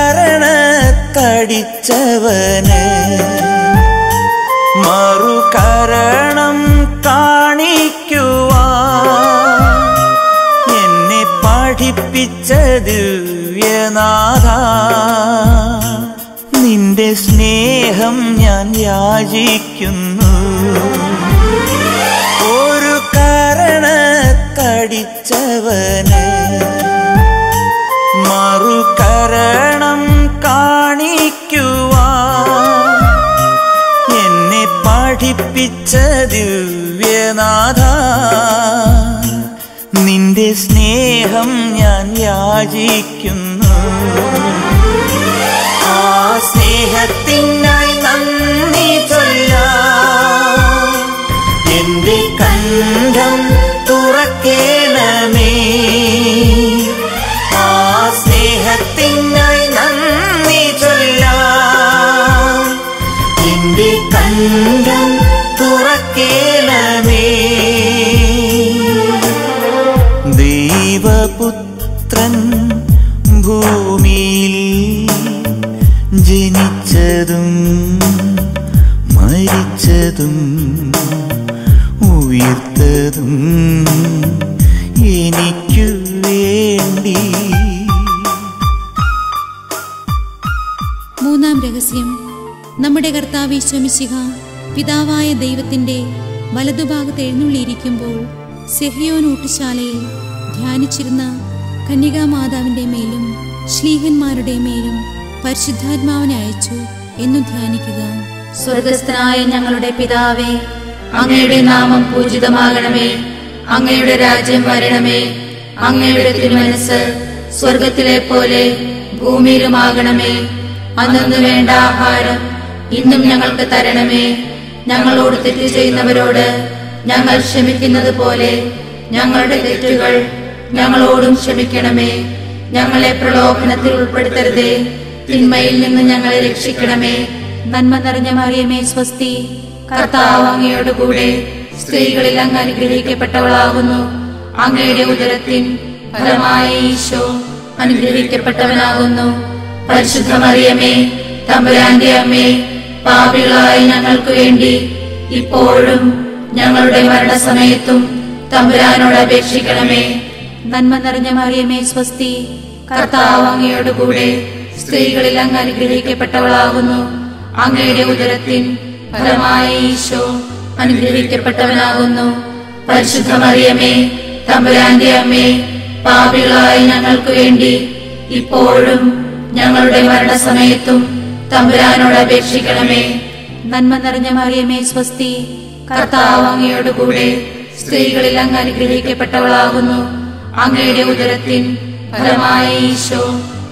കരണത്തടിച്ചവന് മറുകരണം കാണിക്കുവാൻ എന്നെ പഠിപ്പിച്ച ദിവ്യനാഥ നിന്റെ സ്നേഹം ഞാൻ യാചിക്കുന്നു ഒരു കരണത്തടിച്ചവന് മറുകരണം കാണിക്കുവാൻ എന്നെ പഠിപ്പിച്ച ദിവ്യനാഥ നിന്റെ സ്നേഹം ഞാൻ യാചിക്കുന്നു ആ സ്നേഹത്തിനായി നന്ദി ചൊല്ലാം എന്റെ കണ്ഠം തുറക്കേണമേ ആ സ്നേഹത്തിനായി നന്ദി ചൊല്ലാം എന്റെ കണ്ഠം തുറക്കേണമേ ദൈവപുത്രൻ ഭൂമിയിൽ ജനിച്ചതും മരിച്ചതും ഉയർത്തതും എനിക്കു വേണ്ടി മൂന്നാം രഹസ്യം നമ്മുടെ കർത്താവ് ഈശ്വമിശിഹ പിതാവായ ദൈവത്തിന്റെ വലതുഭാഗത്ത് എഴുന്നള്ളിയിരിക്കുമ്പോൾ സെഹിയോൻ ഊട്ടുശാലയിൽ ധ്യാനിച്ചിരുന്ന കന്യകാമാതാവിന്റെ മേലും ശ്ലീഹന്മാരുടെ മേലും പരിശുദ്ധാത്മാവിനെ അയച്ചു എന്നു ധ്യാനിക്കുക സ്വർഗസ്ഥനായ ഞങ്ങളുടെ പിതാവേ അങ്ങയുടെ നാമം പൂജിതമാകണമേ അങ്ങയുടെ രാജ്യം വരണമേ അങ്ങയുടെ തിരുമനസ് സ്വർഗത്തിലെ പോലെ ഭൂമിയിലുമാകണമേ അന്നു വേണ്ട ആഹാരം ഇന്നും ഞങ്ങൾക്ക് തരണമേ ഞങ്ങളോട് തെറ്റ് ചെയ്യുന്നവരോട് ഞങ്ങൾ ക്ഷമിക്കുന്നത് പോലെ ഞങ്ങളുടെ തെറ്റുകൾ ഞങ്ങളോടും ക്ഷമിക്കണമേ ഞങ്ങളെ പ്രലോഭനത്തിൽ ഉൾപ്പെടുത്തരുതേ തിന്മയിൽ നിന്ന് ഞങ്ങളെ രക്ഷിക്കണമേ നന്മ നിറഞ്ഞ മറിയമേ സ്വസ്തി കർത്താവ് അങ്ങയോട് കൂടെ സ്ത്രീകളിൽ അങ്ങ് അനുഗ്രഹിക്കപ്പെട്ടവളാകുന്നു അങ്ങയുടെ ഉദരത്തിൻ ഫലമായ ഈശോ അനുഗ്രഹിക്കപ്പെട്ടവനാകുന്നു പരിശുദ്ധ മറിയമേ തമ്പുരാന്റെ അമ്മേ പാപികളായ ഞങ്ങൾക്ക് വേണ്ടി ഇപ്പോഴും ഞങ്ങളുടെ മരണസമയത്തും തമ്പുരാനോട് അപേക്ഷിക്കണമേ നന്മ നിറഞ്ഞ മറിയമേ സ്വസ്തി കർത്താവ് അങ്ങയോട് കൂടെ സ്ത്രീകളിൽ അങ്ങ് അനുഗ്രഹിക്കപ്പെട്ടവളാകുന്നു അങ്ങയുടെ ഉദരത്തിൻ ഫലമായ ഈശോ അനുഗ്രഹിക്കപ്പെട്ടവനാകുന്നു പരിശുദ്ധ മറിയമേ തമ്പുരാന്റെ അമ്മേ പാപികളായ ഞങ്ങൾക്ക് വേണ്ടി ഇപ്പോഴും ഞങ്ങളുടെ മരണസമയത്തും തമ്പുരാനോട് അപേക്ഷിക്കണമേ നന്മ നിറഞ്ഞ മറിയമേ സ്വസ്തി കർത്താവ് അങ്ങയോട് കൂടെ സ്ത്രീകളിൽ അങ്ങ് അനുഗ്രഹിക്കപ്പെട്ടവളാകുന്നു അങ്ങയുടെ ഉദരത്തിൻ ഫലമായ ഈശോ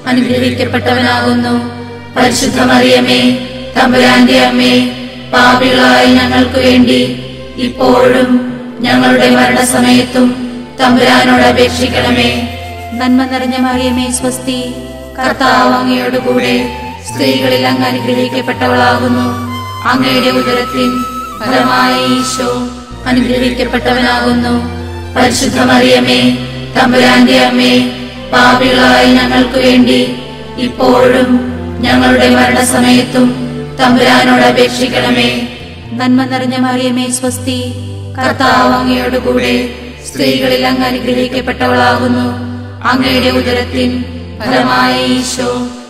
അനുഗ്രഹിക്കപ്പെട്ടവനാകുന്നു പരിശുദ്ധ മറിയമേ തമ്പുരാന്റെ അമ്മേ പാപികളായ ഞങ്ങൾക്ക് വേണ്ടി ഇപ്പോഴും ഞങ്ങളുടെ മരണസമയത്തും തമ്പുരാനോട് അപേക്ഷിക്കണമേ നന്മ നിറഞ്ഞ മറിയമേ സ്വസ്തി കർത്താവ് അങ്ങയോടുകൂടെ സ്ത്രീകളിൽ അങ്ങ് അനുഗ്രഹിക്കപ്പെട്ടവളാകുന്നു അങ്ങയുടെ ഉദരത്തിൻ ഫലമായ ഈശോ അനുഗ്രഹിക്കപ്പെട്ടവനാകുന്നു പരിശുദ്ധ മറിയമേ തമ്പുരാന്റെ അമ്മേ പാപികളായ ഞങ്ങൾക്ക് വേണ്ടി ഇപ്പോഴും ഞങ്ങളുടെ മരണസമയത്തും തമ്പുരാനോട് അപേക്ഷിക്കണമേ നന്മ നിറഞ്ഞ മറിയമേ സ്വസ്തി കർത്താവ് അങ്ങയോടുകൂടെ സ്ത്രീകളിൽ അങ്ങ് അനുഗ്രഹിക്കപ്പെട്ടവളാകുന്നു അങ്ങയുടെ ഉദരത്തിൻ ഫലമായ ഈശോ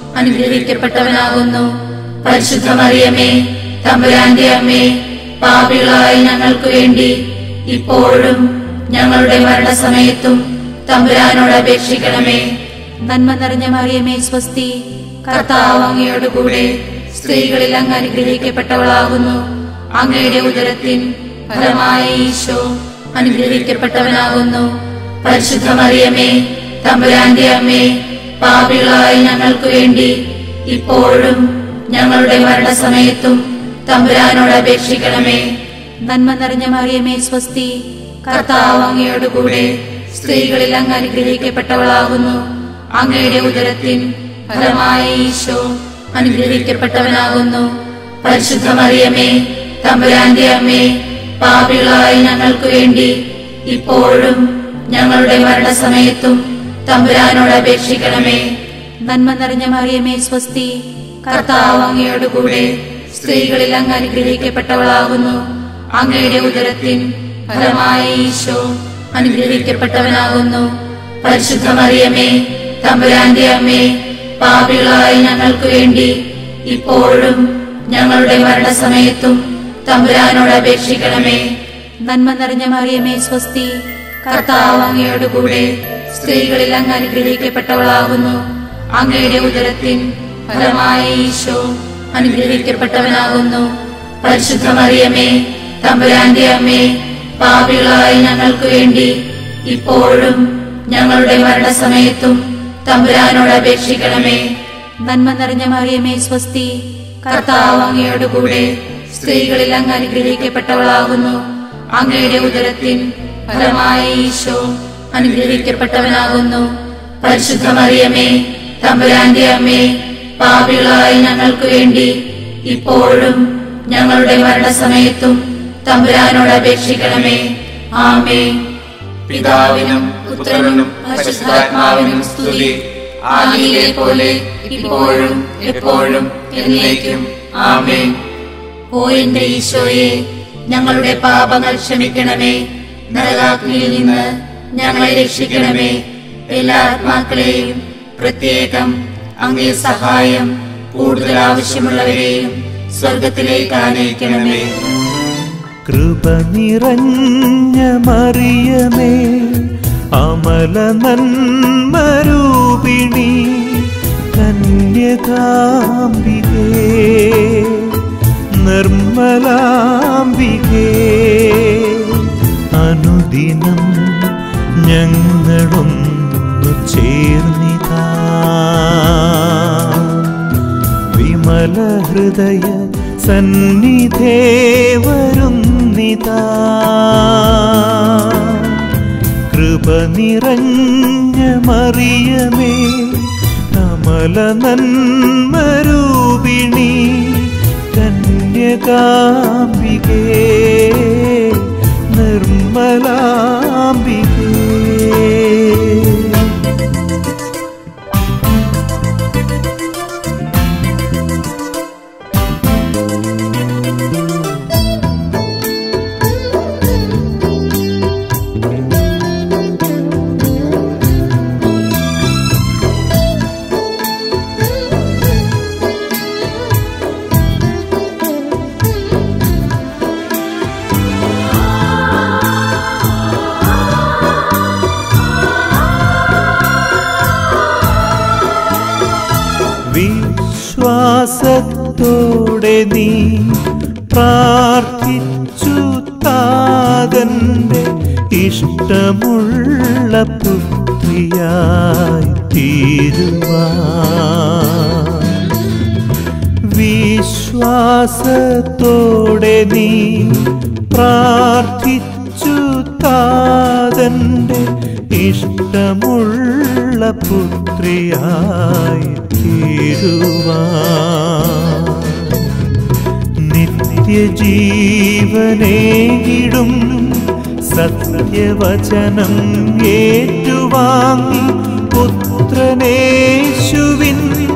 അനുഗ്രഹിക്കപ്പെട്ടവനാകുന്നു പരിശുദ്ധ മറിയമേ തമ്പുരാന്റെ അമ്മേ പാപികളായ ഞങ്ങൾക്ക് വേണ്ടി ഇപ്പോഴും ഞങ്ങളുടെ മരണസമയത്തും തമ്പുരാനോട് അപേക്ഷിക്കണമേ നന്മ നിറഞ്ഞ മറിയമേ സ്വസ്തി കർത്താവ് അങ്ങയോടുകൂടെ സ്ത്രീകളിൽ അങ്ങ് അനുഗ്രഹിക്കപ്പെട്ടവളാകുന്നു അങ്ങയുടെ ഉദരത്തിൻ ഫലമായ ഈശോ അനുഗ്രഹിക്കപ്പെട്ടവനാകുന്നു പരിശുദ്ധ മറിയമേ തമ്പുരാന്റെ അമ്മേ പാപികളായ ഞങ്ങൾക്ക് വേണ്ടി ഇപ്പോഴും ഞങ്ങളുടെ മരണസമയത്തും തമ്പുരാനോട് അപേക്ഷിക്കണമേ നന്മ നിറഞ്ഞ മറിയമേ സ്വസ്തി കർത്താവ് അങ്ങയോടുകൂടെ സ്ത്രീകളിൽ അങ്ങ് അനുഗ്രഹിക്കപ്പെട്ടവളാകുന്നു അങ്ങയുടെ ഉദരത്തിൻ ഫലമായ ഈശോ അനുഗ്രഹിക്കപ്പെട്ടവനാകുന്നു പരിശുദ്ധ മറിയമേ തമ്പുരാന്റെ അമ്മേ പാപികളായ ഞങ്ങൾക്ക് വേണ്ടി ഇപ്പോഴും ഞങ്ങളുടെ മരണസമയത്തും തമ്പുരാനോട് അപേക്ഷിക്കണമേ നന്മ നിറഞ്ഞ മറിയമേ സ്വസ്തി കർത്താവ് അങ്ങയോടുകൂടെ സ്ത്രീകളിൽ അങ്ങ് അനുഗ്രഹിക്കപ്പെട്ടവളാകുന്നു അങ്ങയുടെ ഉദരത്തിൻ ഫലമായ ഈശോ അനുഗ്രഹിക്കപ്പെട്ടവനാകുന്നു പരിശുദ്ധ മറിയമേ തമ്പുരാന്റെ അമ്മേ പാപികളായ ഞങ്ങൾക്ക് വേണ്ടി ഇപ്പോഴും ഞങ്ങളുടെ മരണസമയത്തും തമ്പുരാനോട് അപേക്ഷിക്കണമേ നന്മ നിറഞ്ഞ മറിയമേ സ്വസ്തി കർത്താവ് അങ്ങയോടുകൂടെ സ്ത്രീകളിൽ അങ്ങ് അനുഗ്രഹിക്കപ്പെട്ടവളാകുന്നു അങ്ങയുടെ ഉദരത്തിൻ ഫലമായ ഈശോ അനുഗ്രഹിക്കപ്പെട്ടവനാകുന്നു പരിശുദ്ധ മറിയമേ തമ്പുരാന്റെ അമ്മേ പാപികളായ ഞങ്ങൾക്ക് വേണ്ടി ഇപ്പോഴും ഞങ്ങളുടെ മരണസമയത്തും തമ്പുരാനോട് അപേക്ഷിക്കണമേ നന്മ നിറഞ്ഞ മറിയമേ സ്വസ്തി കർത്താവ് അങ്ങയോടുകൂടെ സ്ത്രീകളിൽ അങ്ങ് അനുഗ്രഹിക്കപ്പെട്ടവളാകുന്നു അങ്ങയുടെ ഉദരത്തിൻ ഫലമായ ഈശോ അനുഗ്രഹിക്കപ്പെട്ടവനാകുന്നു പരിശുദ്ധ മറിയമേ തമ്പുരാന്റെ അമ്മേ പാപികളായ ഞങ്ങൾക്ക് വേണ്ടി ഇപ്പോഴും ഞങ്ങളുടെ മരണസമയത്തും തമ്പുരാനോട് അപേക്ഷിക്കണമേ ആമേ പിതാവിനും പുത്രനും പരിശുദ്ധാത്മാവിനും സ്തുതി ആദിയിലെ പോലെ ഇപ്പോഴും എപ്പോഴും എന്നേക്കും ആമേൻ ഓ എന്റെ ഈശോയെ ഞങ്ങളുടെ പാപങ്ങൾ ക്ഷമിക്കണമേ നരകാഗ്നിയിൽ നിന്ന് ഞങ്ങളെ രക്ഷിക്കണമേ എല്ലാ ആത്മാക്കളെയും പ്രത്യേകം അങ്ങേ സഹായം കൂടുതൽ ആവശ്യമുള്ളവരെയും സ്വർഗത്തിലേക്ക് ആനയിക്കണമേ കൃപ നിറഞ്ഞ മറിയമേ അമല നന്മരൂപിണി കന്യകാംബികേ നിർമ്മലാംബികേ അനുദിനം ഞങ്ങളൊന്നു ചേർന്നിതാ വിമല ഹൃദയ സന്നിധേ വരുന്നിതാ കൃപ നിറഞ്ഞ മറിയമേ കമല നന്മരൂപിണി കന്യകാംബികേ നിർമ്മലാംബികേ വിശ്വാസത്തോടെ നീ പ്രാർത്ഥിച്ചു താതന്റെ ഇഷ്ടമുള്ള പുത്രിയായി തീരുവാൻ വിശ്വാസത്തോടെ നീ പ്രാർത്ഥിച്ചു താതന്റെ ഇഷ്ടമുള്ള പുത്രിയായി തീരുവാൻ നിത്യജീവനേകിടും സത്യവചനം ഏറ്റുവാങ്ങി പുത്രനേശുവിൻ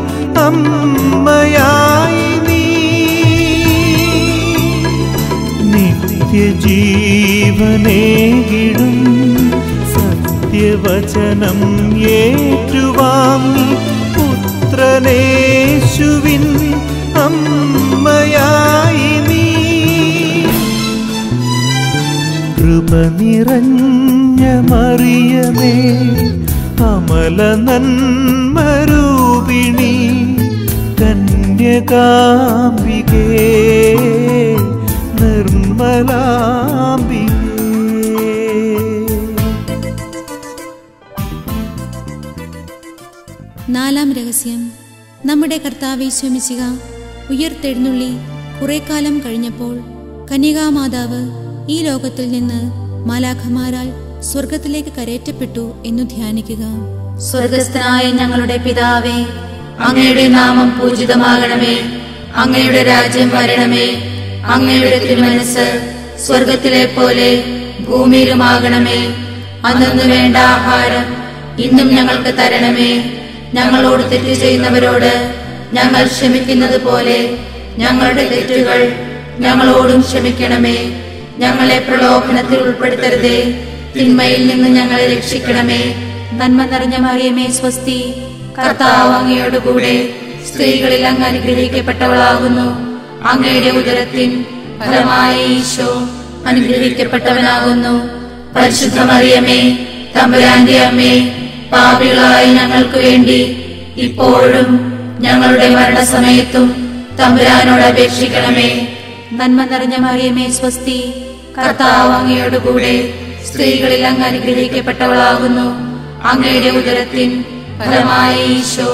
അമ്മയായി നീ നിത്യജീവനേകിടും സത്യവചനം ഏറ്റുവാങ്ങി പുത്രനേശുവിൻ അമ്മയായി നീ കൃപ നിറഞ്ഞ മറിയമേ അമല നന്മരൂപിണി കന്യകാംബികേ നിർമ്മലാംബികേ നാലാം രഹസ്യം നമ്മുടെ കർത്താവേശ്വമിശിക ഉയർത്തെഴുന്നള്ളി കുറെ കാലം കഴിഞ്ഞപ്പോൾ കന്യകാമാതാവ് ഈ ലോകത്തിൽ നിന്ന് മാലാഖമാരാൽ സ്വർഗത്തിലേക്ക് കരേറ്റപ്പെട്ടു എന്നു ധ്യാനിക്കുക സ്വർഗസ്ഥനായ ഞങ്ങളുടെ പിതാവേ അങ്ങയുടെ നാമം പൂജിതമാകണമേ അങ്ങയുടെ രാജ്യം വരണമേ അങ്ങയുടെ തിരുമനസ് സ്വർഗത്തിലെ പോലെ ഭൂമിയിലുമാകണമേ അന്നു വേണ്ട ആഹാരം ഇന്നും ഞങ്ങൾക്ക് തരണമേ ഞങ്ങളോട് തെറ്റ് ചെയ്യുന്നവരോട് ഞങ്ങൾ ക്ഷമിക്കുന്നത് പോലെ ഞങ്ങളുടെ തെറ്റുകൾ ഞങ്ങളോടും ക്ഷമിക്കണമേ ഞങ്ങളെ പ്രലോഭനത്തിൽ ഉൾപ്പെടുത്തരുതേ തിന്മയിൽ നിന്ന് ഞങ്ങളെ രക്ഷിക്കണമേ നന്മ നിറഞ്ഞ മറിയമേ സ്വസ്തി കർത്താവ് അങ്ങയോട് കൂടെ സ്ത്രീകളിൽ അങ്ങ് അനുഗ്രഹിക്കപ്പെട്ടവളാകുന്നു അങ്ങയുടെ ഉദരത്തിൻ ഫലമായ ഈശോ അനുഗ്രഹിക്കപ്പെട്ടവനാകുന്നു പരിശുദ്ധ മറിയമേ തമ്പുരാന്റെ അമ്മേ പാപികളായ ഞങ്ങൾക്ക് വേണ്ടി ഇപ്പോഴും ഞങ്ങളുടെ മരണസമയത്തും തമ്പുരാനോട് അപേക്ഷിക്കണമേ നന്മ നിറഞ്ഞ മറിയമേ സ്വസ്തി കർത്താവ് അങ്ങയോട് കൂടെ സ്ത്രീകളിൽ അങ്ങ് അനുഗ്രഹിക്കപ്പെട്ടവളാകുന്നു അങ്ങയുടെ ഉദരത്തിൻ ഫലമായ ഈശോ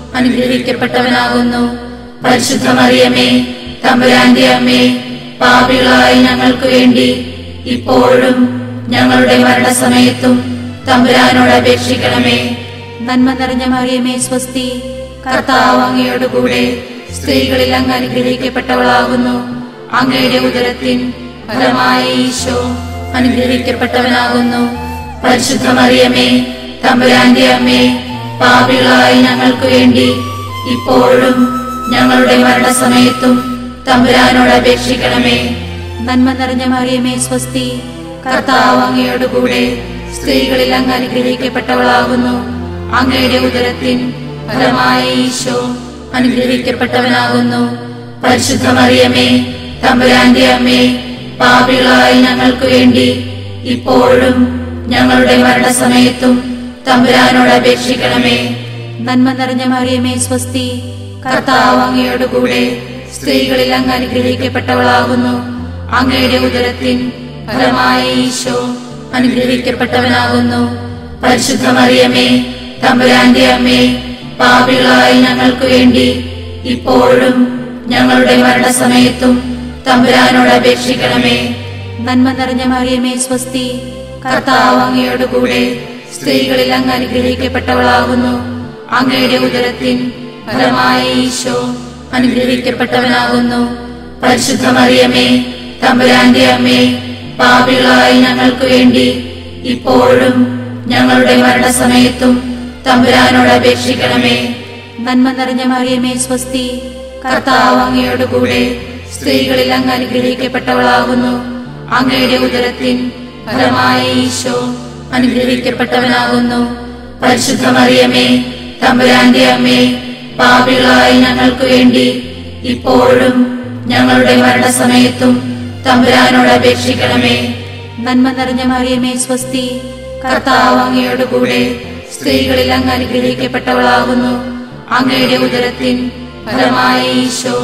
അനുഗ്രഹിക്കപ്പെട്ടവനാകുന്നു പരിശുദ്ധ മറിയമേ തമ്പുരാന്റെ അമ്മേ പാപികളായ ഞങ്ങൾക്ക് വേണ്ടി ഇപ്പോഴും ഞങ്ങളുടെ മരണസമയത്തും തമ്പുരാനോട് അപേക്ഷിക്കണമേ നന്മ നിറഞ്ഞ മറിയമേ സ്വസ്തി കർത്താവ് അങ്ങയോട് കൂടെ സ്ത്രീകളിൽ അങ്ങ് അനുഗ്രഹിക്കപ്പെട്ടവളാകുന്നു അങ്ങയുടെ ഉദരത്തിൻ ഫലമായ ഈശോ അനുഗ്രഹിക്കപ്പെട്ടവനാകുന്നു പരിശുദ്ധ മറിയമേ തമ്പുരാന്റെ അമ്മേ പാപികളായ ഞങ്ങൾക്ക് വേണ്ടി ഇപ്പോഴും ഞങ്ങളുടെ മരണസമയത്തും തമ്പുരാനോട് അപേക്ഷിക്കണമേ നന്മ നിറഞ്ഞ മറിയമേ സ്വസ്തി കർത്താവ് അങ്ങയോട് കൂടെ സ്ത്രീകളിൽ അങ്ങ് അനുഗ്രഹിക്കപ്പെട്ടവളാകുന്നു അങ്ങയുടെ ഉദരത്തിൻ ഫലമായ ഈശോ അനുഗ്രഹിക്കപ്പെട്ടവനാകുന്നു പരിശുദ്ധ മറിയമേ തമ്പുരാന്റെ അമ്മേ പാപികളായ ഞങ്ങൾക്ക് വേണ്ടി ഇപ്പോഴും ഞങ്ങളുടെ മരണസമയത്തും തമ്പുരാനോട് അപേക്ഷിക്കണമേ നന്മ നിറഞ്ഞ മറിയമേ സ്വസ്തി കർത്താവ് അങ്ങയോട് കൂടെ സ്ത്രീകളിൽ അങ്ങ് അനുഗ്രഹിക്കപ്പെട്ടവളാകുന്നു അങ്ങയുടെ ഉദരത്തിൻ ഫലമായ ഈശോ അനുഗ്രഹിക്കപ്പെട്ടവനാകുന്നു പരിശുദ്ധ മറിയമേ തമ്പുരാന്റെ അമ്മേ പാപികളായ ഞങ്ങൾക്ക് വേണ്ടി ഇപ്പോഴും ഞങ്ങളുടെ മരണസമയത്തും തമ്പുരാനോട് അപേക്ഷിക്കണമേ നന്മ നിറഞ്ഞ മറിയമേ സ്വസ്തി കർത്താവ് അങ്ങയോട് കൂടെ സ്ത്രീകളിൽ അങ്ങ് അനുഗ്രഹിക്കപ്പെട്ടവളാകുന്നു അങ്ങയുടെ ഉദരത്തിൻ ഫലമായ ഈശോ അനുഗ്രഹിക്കപ്പെട്ടവനാകുന്നു പരിശുദ്ധ മറിയമേ തമ്പുരാന്റെ അമ്മേ പാപികളായ ഞങ്ങൾക്ക് വേണ്ടി ഇപ്പോഴും ഞങ്ങളുടെ മരണസമയത്തും തമ്പുരാനോട് അപേക്ഷിക്കണമേ നന്മ നിറഞ്ഞ മറിയമേ സ്വസ്തി കർത്താവ് അങ്ങയോട് കൂടെ സ്ത്രീകളിൽ അങ്ങ് അനുഗ്രഹിക്കപ്പെട്ടവളാകുന്നു അങ്ങയുടെ ഉദരത്തിൻ ഫലമായ ഈശോ അനുഗ്രഹിക്കപ്പെട്ടവനാകുന്നു പരിശുദ്ധ മറിയമേ തമ്പുരാന്റെ അമ്മേ പാപികളായ ഞങ്ങൾക്ക് വേണ്ടി ഇപ്പോഴും ഞങ്ങളുടെ മരണസമയത്തും തമ്പുരാനോട് അപേക്ഷിക്കണമേ നന്മ നിറഞ്ഞ മറിയമേ സ്വസ്തി കർത്താവ് അങ്ങയോട് കൂടെ സ്ത്രീകളിൽ അങ്ങ് അനുഗ്രഹിക്കപ്പെട്ടവളാകുന്നു അങ്ങയുടെ ഉദരത്തിൻ ഫലമായ ഈശോ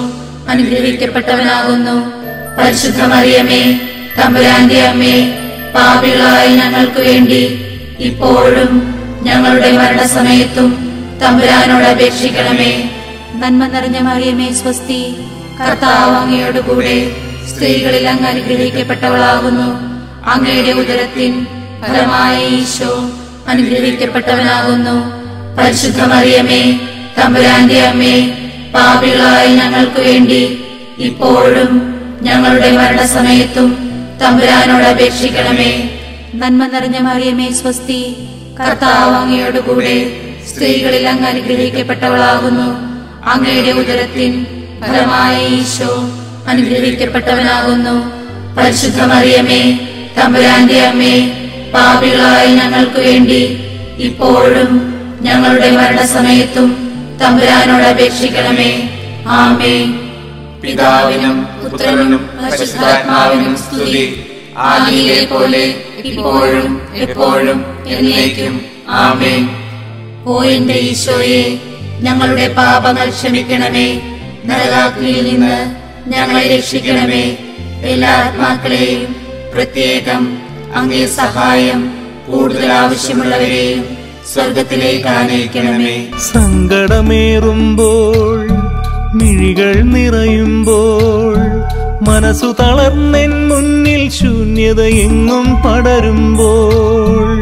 അനുഗ്രഹിക്കപ്പെട്ടവനാകുന്നു പരിശുദ്ധ മറിയമേ തമ്പുരാന്റെ അമ്മേ പാപികളായ ഞങ്ങൾക്ക് വേണ്ടി ഇപ്പോഴും ഞങ്ങളുടെ മരണസമയത്തും തമ്പുരാനോട് അപേക്ഷിക്കണമേ നന്മ നിറഞ്ഞ മറിയമേ സ്വസ്തി കർത്താവ് അങ്ങയോട് കൂടെ സ്ത്രീകളിൽ അങ്ങ് അനുഗ്രഹിക്കപ്പെട്ടവളാകുന്നു അങ്ങയുടെ ഉദരത്തിൻ ഫലമായ ഈശോ അനുഗ്രഹിക്കപ്പെട്ടവനാകുന്നു പരിശുദ്ധ മറിയമേ തമ്പുരാന്റെ അമ്മേ പാപികളായ ഞങ്ങൾക്ക് വേണ്ടി ഇപ്പോഴും ഞങ്ങളുടെ മരണസമയത്തും തമ്പുരാനോട് അപേക്ഷിക്കണമേ നന്മ നിറഞ്ഞ മറിയമേ സ്വസ്തി കർത്താവ് അങ്ങയോട് കൂടെ സ്ത്രീകളിൽ അങ്ങ് അനുഗ്രഹിക്കപ്പെട്ടവളാകുന്നു അങ്ങയുടെ ഉദരത്തിൻ ഫലമായ ഈശോ അനുഗ്രഹിക്കപ്പെട്ടവനാകുന്നു പരിശുദ്ധ മറിയമേ തമ്പുരാന്റെ അമ്മേ പാപികളായ ഞങ്ങൾക്ക് വേണ്ടി ഇപ്പോഴും ഞങ്ങളുടെ മരണസമയത്തും തമ്പുരാനോട് അപേക്ഷിക്കണമേ ആമേ പിതാവിനും പുത്രനും പരിശുദ്ധാത്മാവിനും സ്തുതി ആദിയിലെ പോലെ ഇപ്പോഴും എപ്പോഴും എന്നേക്കും ആമേൻ ഓ എന്റെ ഈശോയെ ഞങ്ങളുടെ പാപങ്ങൾ ക്ഷമിക്കണമേ നരകാഗ്നിയിൽ നിന്ന് ഞങ്ങളെ രക്ഷിക്കണമേ എല്ലാ ആത്മാക്കളെയും പ്രത്യേകം അങ്ങേ സഹായം കൂടുതൽ ആവശ്യമുള്ളവരെയും സ്വർഗത്തിലേക്ക് ആനയിക്കണമേ സങ്കടമേറുമ്പോൾ മിഴികൾ നിറയുമ്പോൾ മനസ്സു തളർന്നെൻ മുന്നിൽ ശൂന്യത എങ്ങും പടരുമ്പോൾ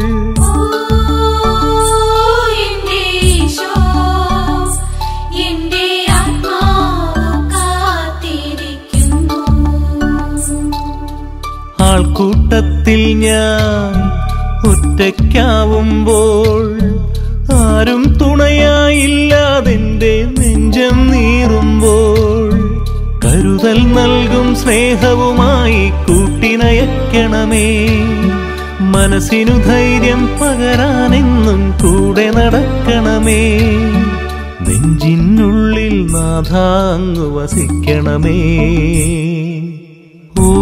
എന്റെ ഈശോ എന്റെ ആത്മാവ് കാത്തിരിക്കുന്നു ആൾക്കൂട്ടത്തിൽ ഞാൻ ഒറ്റയ്ക്കാവുമ്പോൾ ആരും തുണയായില്ലാതെന്റെ നെഞ്ചം നീറുമ്പോൾ കരുതൽ നൽകും സ്നേഹവുമായി കൂട്ടിനയക്കണമേ മനസ്സിനു ധൈര്യം പകരാനെന്നും കൂടെ നടക്കണമേ നെഞ്ചിനുള്ളിൽ നാഥാങ്ങു വസിക്കണമേ ഓ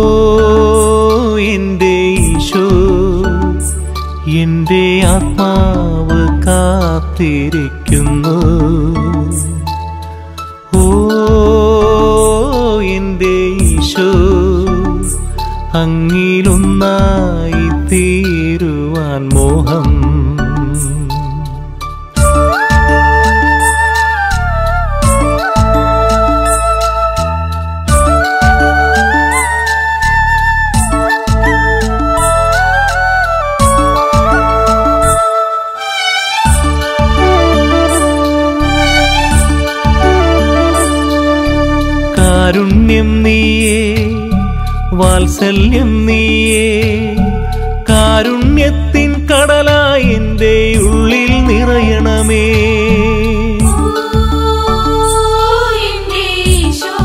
എന്റെ ഈശോ എന്റെ ആത്മാവ് കാത്തിരിക്കുന്നു ഓ എന്റെ ഈശോ അങ്ങിലൊന്നായി തീരുവാൻ മോഹം കാരുണ്യം നീയേ വാത്സല്യം നീയേ കാരുണ്യത്തിൻ കടലായി എൻ്റെ ഉള്ളിൽ നിറയണമേ എന്റെ ഈശോ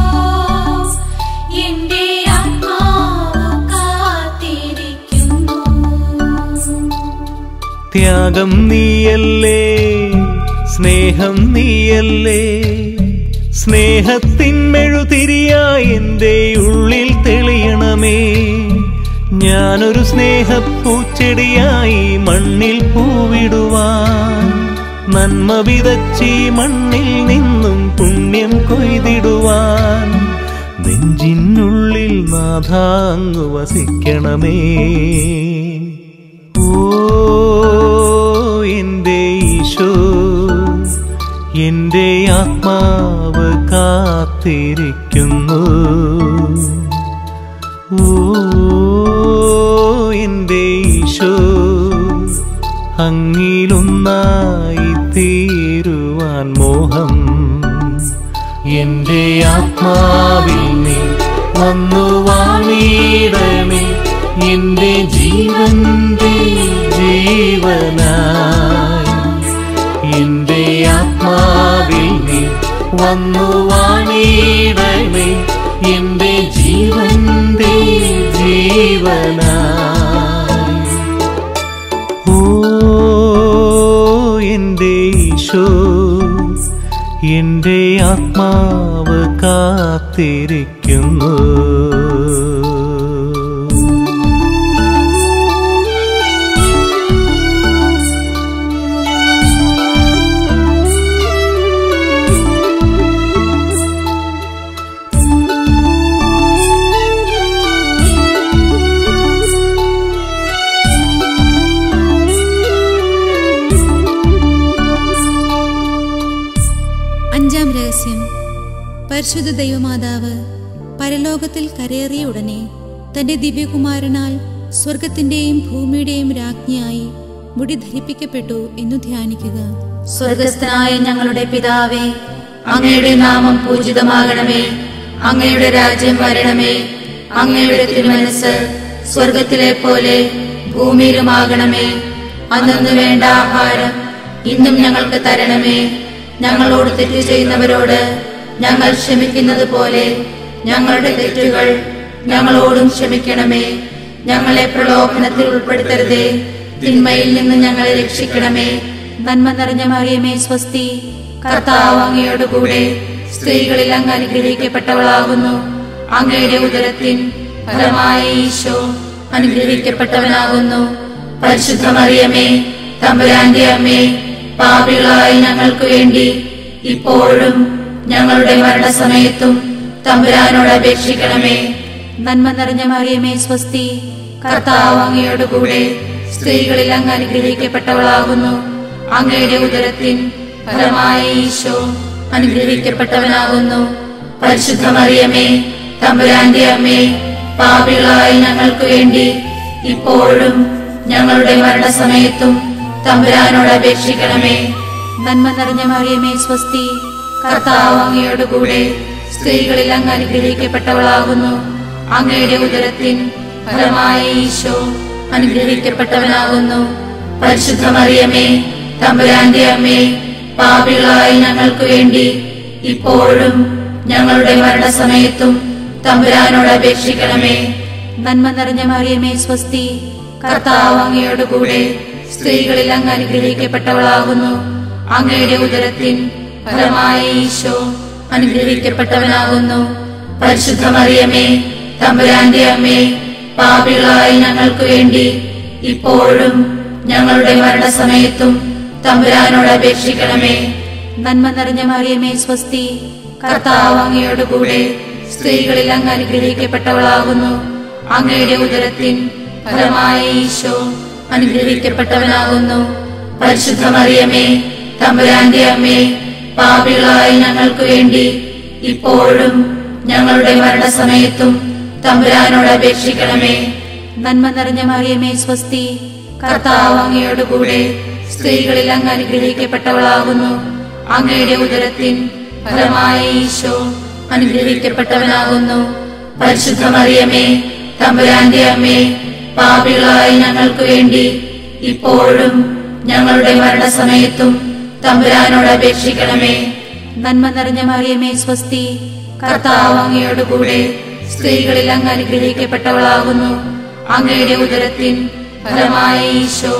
എന്റെ ആത്മാവ് കാത്തിരിക്കുന്നു ത്യാഗം നീയല്ലേ സ്നേഹം നീയല്ലേ സ്നേഹത്തിൻ മെഴുതിരിയായി എൻ്റെ ഉള്ളിൽ തെളിയണമേ ഞാനൊരു സ്നേഹപ്പൂച്ചെടിയായി മണ്ണിൽ പൂവിടുവാൻ നന്മ വിതച്ചി മണ്ണിൽ നിന്നും പുണ്യം കൊയ്തിടുവാൻ നെഞ്ചിനുള്ളിൽ നാഥാങ്ങു വസിക്കണമേ ഓ എന്റെ ഈശോ എന്റെ ആത്മാവ് കാത്തിരിക്കുന്നു ഓ എന്റെ ഈശോ അങ്ങിലൊന്നായി തീരുവാൻ മോഹം എന്റെ ആത്മാവിൽ നീ വന്നു വാണിടമേ എന്റെ ജീവന്റെ ജീവനായി എന്റെ ആത്മാവിൽ നീ വന്നു വാണിടമേ എന്റെ ജീവന്റെ ജീവനായി ഓ എന്റെ ഈശോ എന്റെ ആത്മാവ് കാത്തിരിക്കുന്നു പരിശുദ്ധ ദൈവമാതാവ് പരലോകത്തിൽ കരേറിയ ഉടനെ തന്റെ ദിവ്യകുമാരനാൽ സ്വർഗത്തിന്റെയും ഭൂമിയുടെയും രാജ്ഞിയായി മുടി ധരിപ്പിക്കപ്പെട്ടു എന്നു ധ്യാനിക്കുക സ്വർഗസ്ഥനായ ഞങ്ങളുടെ പിതാവേ അങ്ങയുടെ നാമം പൂജിതമാകണമേ അങ്ങയുടെ രാജ്യം വരണമേ അങ്ങയുടെ തിരുമനസ് സ്വർഗത്തിലെ പോലെ ഭൂമിയിലുമാകണമേ അന്നു വേണ്ട ആഹാരം ഇന്നും ഞങ്ങൾക്ക് തരണമേ ഞങ്ങളോട് തെറ്റ് ചെയ്യുന്നവരോട് ഞങ്ങൾ ക്ഷമിക്കുന്നത് പോലെ ഞങ്ങളുടെ തെറ്റുകൾ ഞങ്ങളോടും ക്ഷമിക്കണമേ ഞങ്ങളെ പ്രലോഭനത്തിൽ ഉൾപ്പെടുത്തരുതേ തിന്മയിൽ നിന്ന് ഞങ്ങളെ രക്ഷിക്കണമേ നന്മ നിറഞ്ഞ മറിയമേ സ്വസ്തി കർത്താവ് അങ്ങയോട് കൂടെ സ്ത്രീകളിൽ അങ്ങ് അനുഗ്രഹിക്കപ്പെട്ടവളാകുന്നു അങ്ങയുടെ ഉദരത്തിൻ ഫലമായ ഈശോ അനുഗ്രഹിക്കപ്പെട്ടവനാകുന്നു പരിശുദ്ധ മറിയമേ തമ്പുരാന്റെ അമ്മേ പാപികളായ ഞങ്ങൾക്ക് വേണ്ടി ഇപ്പോഴും ഞങ്ങളുടെ മരണസമയത്തും തമ്പുരാനോട് അപേക്ഷിക്കണമേ നന്മ നിറഞ്ഞ മറിയമേ സ്വസ്തി കർത്താവ് അങ്ങയോട് കൂടെ സ്ത്രീകളിൽ അങ്ങ് അനുഗ്രഹിക്കപ്പെട്ടവളാകുന്നു അങ്ങയുടെ ഉദരത്തിൻ ഫലമായ ഈശോ അനുഗ്രഹിക്കപ്പെട്ടവനാകുന്നു പരിശുദ്ധ മറിയമേ തമ്പുരാന്റെ അമ്മേ പാപികളായ ഞങ്ങൾക്ക് വേണ്ടി ഇപ്പോഴും ഞങ്ങളുടെ മരണസമയത്തും തമ്പുരാനോട് അപേക്ഷിക്കണമേ നന്മ നിറഞ്ഞ മറിയമേ സ്വസ്തി കർത്താവ് അങ്ങയോട് കൂടെ സ്ത്രീകളിൽ അങ്ങ് അനുഗ്രഹിക്കപ്പെട്ടവളാകുന്നു അങ്ങയുടെ ഉദരത്തിൻ ഫലമായ ഈശോ അനുഗ്രഹിക്കപ്പെട്ടവനാകുന്നു പരിശുദ്ധ മറിയമേ തമ്പുരാന്റെ അമ്മേ പാപികളായ ഞങ്ങൾക്ക് വേണ്ടി ഇപ്പോഴും ഞങ്ങളുടെ മരണസമയത്തും തമ്പുരാനോട് അപേക്ഷിക്കണമേ നന്മ നിറഞ്ഞ മറിയമേ സ്വസ്തി കർത്താവ് അങ്ങയോട് കൂടെ സ്ത്രീകളിൽ അങ്ങ് അനുഗ്രഹിക്കപ്പെട്ടവളാകുന്നു അങ്ങയുടെ ഉദരത്തിൻ ഫലമായ ഈശോ അനുഗ്രഹിക്കപ്പെട്ടവനാകുന്നു പരിശുദ്ധ മറിയമേ തമ്പുരാന്റെ അമ്മേ പാപികളായ ഞങ്ങൾക്ക് വേണ്ടി ഇപ്പോഴും ഞങ്ങളുടെ മരണസമയത്തും തമ്പുരാനോട് അപേക്ഷിക്കണമേ നന്മ നിറഞ്ഞ മറിയമേ സ്വസ്തി കർത്താവ് അങ്ങയോട് കൂടെ സ്ത്രീകളിൽ അങ്ങ് അനുഗ്രഹിക്കപ്പെട്ടവളാകുന്നു അങ്ങയുടെ ഉദരത്തിൻ ഫലമായ ഈശോ അനുഗ്രഹിക്കപ്പെട്ടവനാകുന്നു പരിശുദ്ധ മറിയമേ തമ്പുരാന്റെ അമ്മേ പാപികളായ ഞങ്ങൾക്ക് വേണ്ടി ഇപ്പോഴും ഞങ്ങളുടെ മരണസമയത്തും തമ്പുരാനോട് അപേക്ഷിക്കണമേ നന്മ നിറഞ്ഞ മറിയമേ സ്വസ്തി കർത്താവ് അങ്ങയോട് കൂടെ സ്ത്രീകളിൽ അങ്ങ് അനുഗ്രഹിക്കപ്പെട്ടവളാകുന്നു അങ്ങയുടെ ഉദരത്തിൻ ഫലമായ ഈശോ അനുഗ്രഹിക്കപ്പെട്ടവനാകുന്നു പരിശുദ്ധ മറിയമേ തമ്പുരാന്റെ അമ്മേ പാപികളായ ഞങ്ങൾക്ക് വേണ്ടി ഇപ്പോഴും ഞങ്ങളുടെ മരണസമയത്തും തമ്പുരാനോട് അപേക്ഷിക്കണമേ നന്മ നിറഞ്ഞ മറിയമേ സ്വസ്തി കർത്താവ് അങ്ങയോട് കൂടെ സ്ത്രീകളിൽ അങ്ങ് അനുഗ്രഹിക്കപ്പെട്ടവളാകുന്നു അങ്ങയുടെ ഉദരത്തിൻ ഫലമായ ഈശോ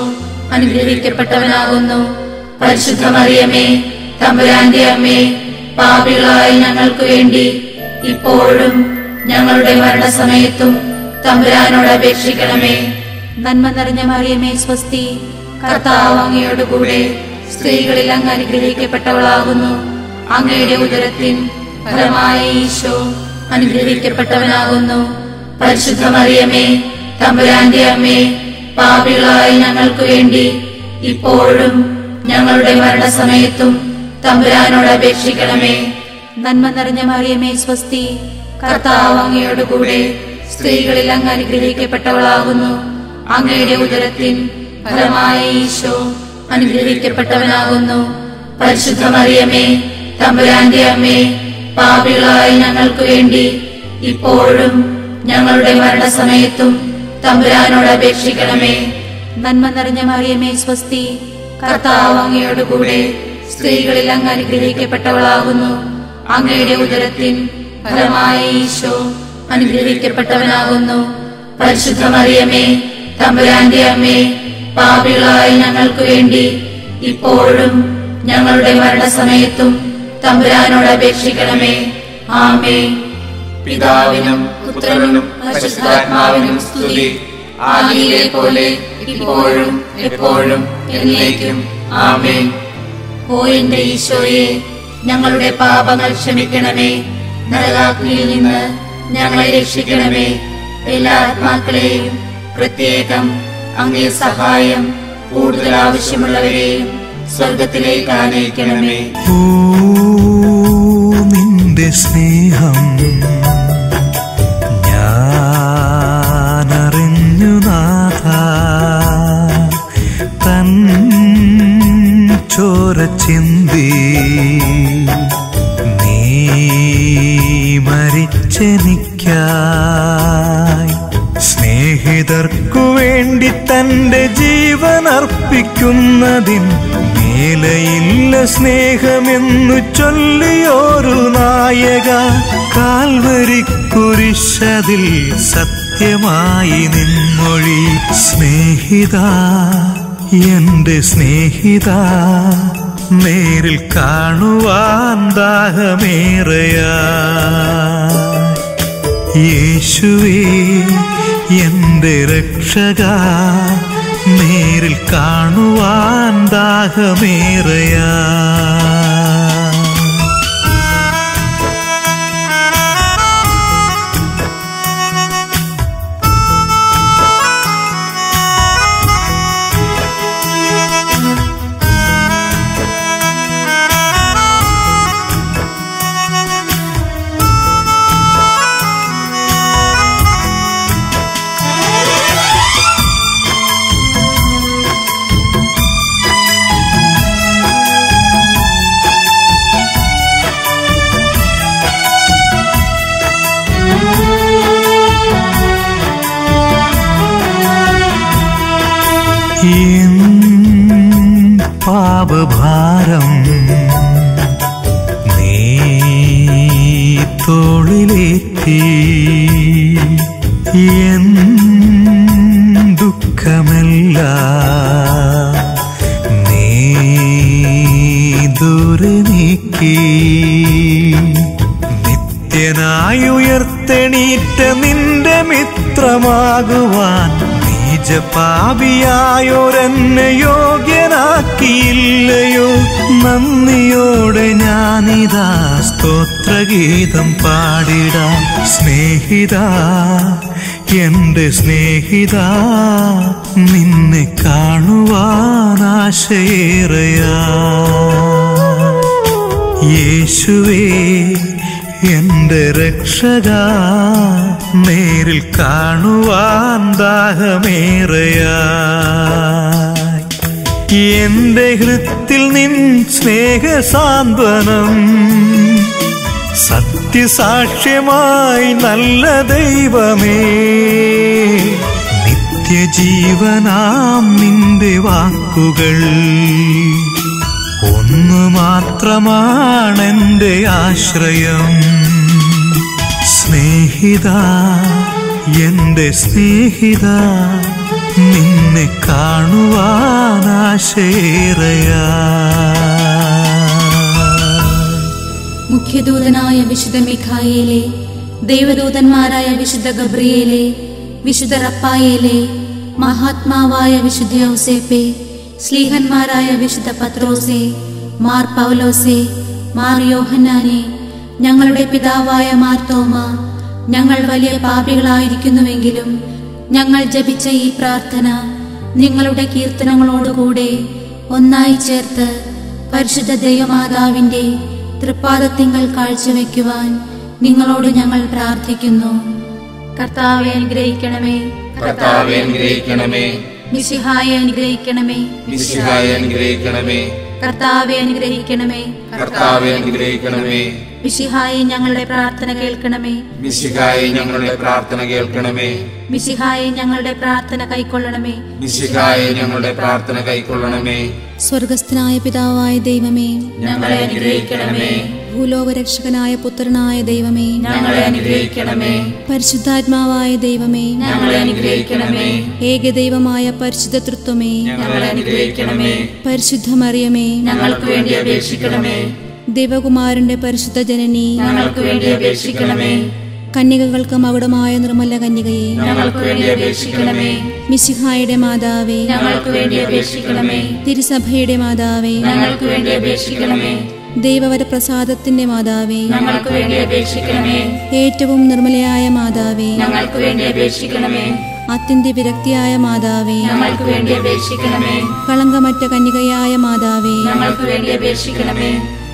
അനുഗ്രഹിക്കപ്പെട്ടവനാകുന്നു പരിശുദ്ധ മറിയമേ തമ്പുരാന്റെ അമ്മേ പാപികളായ ഞങ്ങൾക്ക് വേണ്ടി ഇപ്പോഴും ഞങ്ങളുടെ മരണസമയത്തും തമ്പുരാനോട് അപേക്ഷിക്കണമേ നന്മ നിറഞ്ഞ മറിയമേ സ്വസ്തി കർത്താവ് അങ്ങയോട് കൂടെ സ്ത്രീകളിൽ അങ്ങ് അനുഗ്രഹിക്കപ്പെട്ടവളാകുന്നു അങ്ങയുടെ ഉദരത്തിൻ ഫലമായ ഈശോ അനുഗ്രഹിക്കപ്പെട്ടവനാകുന്നു പരിശുദ്ധ മറിയമേ തമ്പുരാന്റെ അമ്മേ പാപികളായ ഞങ്ങൾക്ക് വേണ്ടി ഇപ്പോഴും ഞങ്ങളുടെ മരണസമയത്തും തമ്പുരാനോട് അപേക്ഷിക്കണമേ നന്മ നിറഞ്ഞ മറിയമേ സ്വസ്തി കർത്താവ് അങ്ങയോട് കൂടെ സ്ത്രീകളിൽ അങ്ങ് അനുഗ്രഹിക്കപ്പെട്ടവളാകുന്നു അങ്ങയുടെ ഉദരത്തിൻ ഫലമായ ഈശോ അനുഗ്രഹിക്കപ്പെട്ടവനാകുന്നു പരിശുദ്ധ മറിയമേ തമ്പുരാന്റെ അമ്മേ പാപികളായ ഞങ്ങൾക്ക് വേണ്ടി ഇപ്പോഴും ഞങ്ങളുടെ മരണസമയത്തും തമ്പുരാനോട് അപേക്ഷിക്കണമേ നന്മ നിറഞ്ഞ മറിയമേ സ്വസ്തി കർത്താവ് അങ്ങയോട് കൂടെ സ്ത്രീകളിൽ അങ്ങ് അനുഗ്രഹിക്കപ്പെട്ടവളാകുന്നു അങ്ങയുടെ ഉദരത്തിൻ ഫലമായ ഈശോ അനുഗ്രഹിക്കപ്പെട്ടവനാകുന്നു പരിശുദ്ധ മറിയമേ തമ്പുരാന്റെ അമ്മേ പാപികളായ ഞങ്ങൾക്ക് വേണ്ടി ഇപ്പോഴും ഞങ്ങളുടെ മരണസമയത്തും തമ്പുരാനോട് അപേക്ഷിക്കണമേ ആമേ പിതാവിനും പുത്രനും പരിശുദ്ധാത്മാവിനും സ്തുതി ആദിയിലെ പോലെ ഇപ്പോഴും എപ്പോഴും എന്നേക്കും ആമേൻ ഓ എന്റെ ഈശോയെ ഞങ്ങളുടെ പാപങ്ങൾ ക്ഷമിക്കണമേ നരകാഗ്നിയിൽ നിന്ന് ഞങ്ങളെ രക്ഷിക്കണമേ എല്ലാ ആത്മാക്കളെയും പ്രത്യേകം അങ്ങേ സഹായം കൂടുതൽ ആവശ്യമുള്ളവരെയും സ്വർഗത്തിലേക്ക് ആനയിക്കണമേ ഓ നിന്റെ നിന്റെ സ്നേഹം ഞാനറിഞ്ഞു നാഥ തൻ ചോര ചിന്തി നീ മരിച്ചെനിക്കായി സ്നേഹിതർക്കു വേണ്ടി തന്റെ ജീവൻ അർപ്പിക്കുന്നതിൻ മേലയില്ല സ്നേഹമെന്നു ചൊല്ലിയോരു നായക കാൽവരി കുരിശതിൽ സത്യമായി നിൻമൊഴി സ്നേഹിത എന്റെ സ്നേഹിത നേരിൽ കാണുവാൻ ദാഹമേറയാ യേശുവേ എന്റെ രക്ഷക നേരിൽ കാണുവാൻ ദാഹമേറയാ എൻ പാപഭാരം നീ തോളിലേറ്റി എൻ ദുഃഖമല്ല നീ ദൂരെ നീക്കി നിത്യനായുയർത്തെണീറ്റ നിന്റെ മിത്രമാകുവാൻ നീജപാപിയായോരെന്നെ യോഗ്യനാക്കിയില്ലയോ നന്ദിയോടെ ഞാനിതാ സ്തോത്രഗീതം പാടിടാം സ്നേഹിത എന്റെ സ്നേഹിത നിന്നെ കാണുവാൻ ആശയേറയാ യേശുവേ എന്റെ രക്ഷക നേരിൽ കാണുവാൻ ദാഹമേറയായി എന്റെ ഹൃത്തിൽ നിൻ സ്നേഹസാന്ത്വനം സത്യസാക്ഷ്യമായി നല്ല ദൈവമേ നിത്യജീവനാം നിന്റെ വാക്കുകൾ ഒന്നു മാത്രമാണെന്റെ ആശ്രയം സ്നേഹിത എന്റെ സ്നേഹിത നിന്നെ കാണുവാൻ ആശയേറയാ മുഖ്യദൂതനായ വിശുദ്ധ മിഖായേലെ ദൈവദൂതന്മാരായ വിശുദ്ധ ഗബ്രിയേലെ വിശുദ്ധ റപ്പായേലെ മഹാത്മാവായ വിശുദ്ധ ഔസേപ്പെ സ്ലീഹന്മാരായ വിശുദ്ധ പത്രോസെ മാർ പൗലോസെ മാർ യോഹന്നാനെ ഞങ്ങളുടെ പിതാവായ മാർത്തോമ ഞങ്ങൾ വലിയ പാപികളായിരിക്കുന്നുവെങ്കിലും ഞങ്ങൾ ജപിച്ച ഈ പ്രാർത്ഥന നിങ്ങളുടെ കീർത്തനങ്ങളോടുകൂടെ ഒന്നായി ചേർത്ത് പരിശുദ്ധ ദൈവമാതാവിന്റെ തൃപ്പാദത്തിങ്കൽ കാഴ്ചവെക്കുവാൻ നിങ്ങളോട് ഞങ്ങൾ പ്രാർത്ഥിക്കുന്നു കർത്താവെ അനുഗ്രഹിക്കണമേ കർത്താവെ അനുഗ്രഹിക്കണമേ മിശിഹായെ അനുഗ്രഹിക്കണമേ മിശിഹായെ അനുഗ്രഹിക്കണമേ കർത്താവെ അനുഗ്രഹിക്കണമേ കർത്താവെ അനുഗ്രഹിക്കണമേ മിശിഹായെ ഞങ്ങളുടെ പ്രാർത്ഥന കേൾക്കണമേ മിശിഹായെ ഞങ്ങളുടെ പ്രാർത്ഥന കേൾക്കണമേ മിശിഹായെ ഞങ്ങളുടെ പ്രാർത്ഥന കൈക്കൊള്ളണമേ മിശിഹായെ ഞങ്ങളുടെ പ്രാർത്ഥന കൈക്കൊള്ളണമേ സ്വർഗസ്ഥനായ പിതാവായ ദൈവമേ ഞങ്ങളെ അനുഗ്രഹിക്കണമേ ഭൂലോകരക്ഷകനായ പുത്രനായ ദൈവമേ ഞങ്ങളെ അനുഗ്രഹിക്കണമേ പരിശുദ്ധാത്മാവായ ദൈവമേ ഞങ്ങളെ അനുഗ്രഹിക്കണമേ ഏകദൈവമായ പരിശുദ്ധ തൃത്വമേ ഞങ്ങളെ അനുഗ്രഹിക്കണമേ പരിശുദ്ധ മറിയമേ ഞങ്ങൾക്ക് വേണ്ടി അപേക്ഷിക്കണമേ ദേവകുമാരന്റെ പരിശുദ്ധ ജനനി ഞങ്ങൾക്ക് വേണ്ടി അപേക്ഷിക്കണമേ കന്യകകൾക്ക് മകുടമായ നിർമ്മല കന്യകയെ ഞങ്ങൾക്ക് വേണ്ടി അപേക്ഷിക്കണമേ മിശിഹായുടെ മാതാവേ ഞങ്ങൾക്ക് വേണ്ടി അപേക്ഷിക്കണമേ തിരുസഭയുടെ മാതാവേ ഞങ്ങൾക്ക് വേണ്ടി അപേക്ഷിക്കണമേ ദൈവവര പ്രസാദത്തിന്റെ മാതാവേ ഞങ്ങൾക്ക് വേണ്ടി അപേക്ഷിക്കണമേ ഏറ്റവും നിർമ്മലയായ മാതാവേ ഞങ്ങൾക്ക് വേണ്ടി അപേക്ഷിക്കണമേ അത്യന്ത വിരക്തിയായ മാതാവേ ഞങ്ങൾക്ക് വേണ്ടി അപേക്ഷിക്കണമേ കളങ്കമറ്റ കന്യകയായ മാതാവേ ഞങ്ങൾക്ക് വേണ്ടി അപേക്ഷിക്കണമേ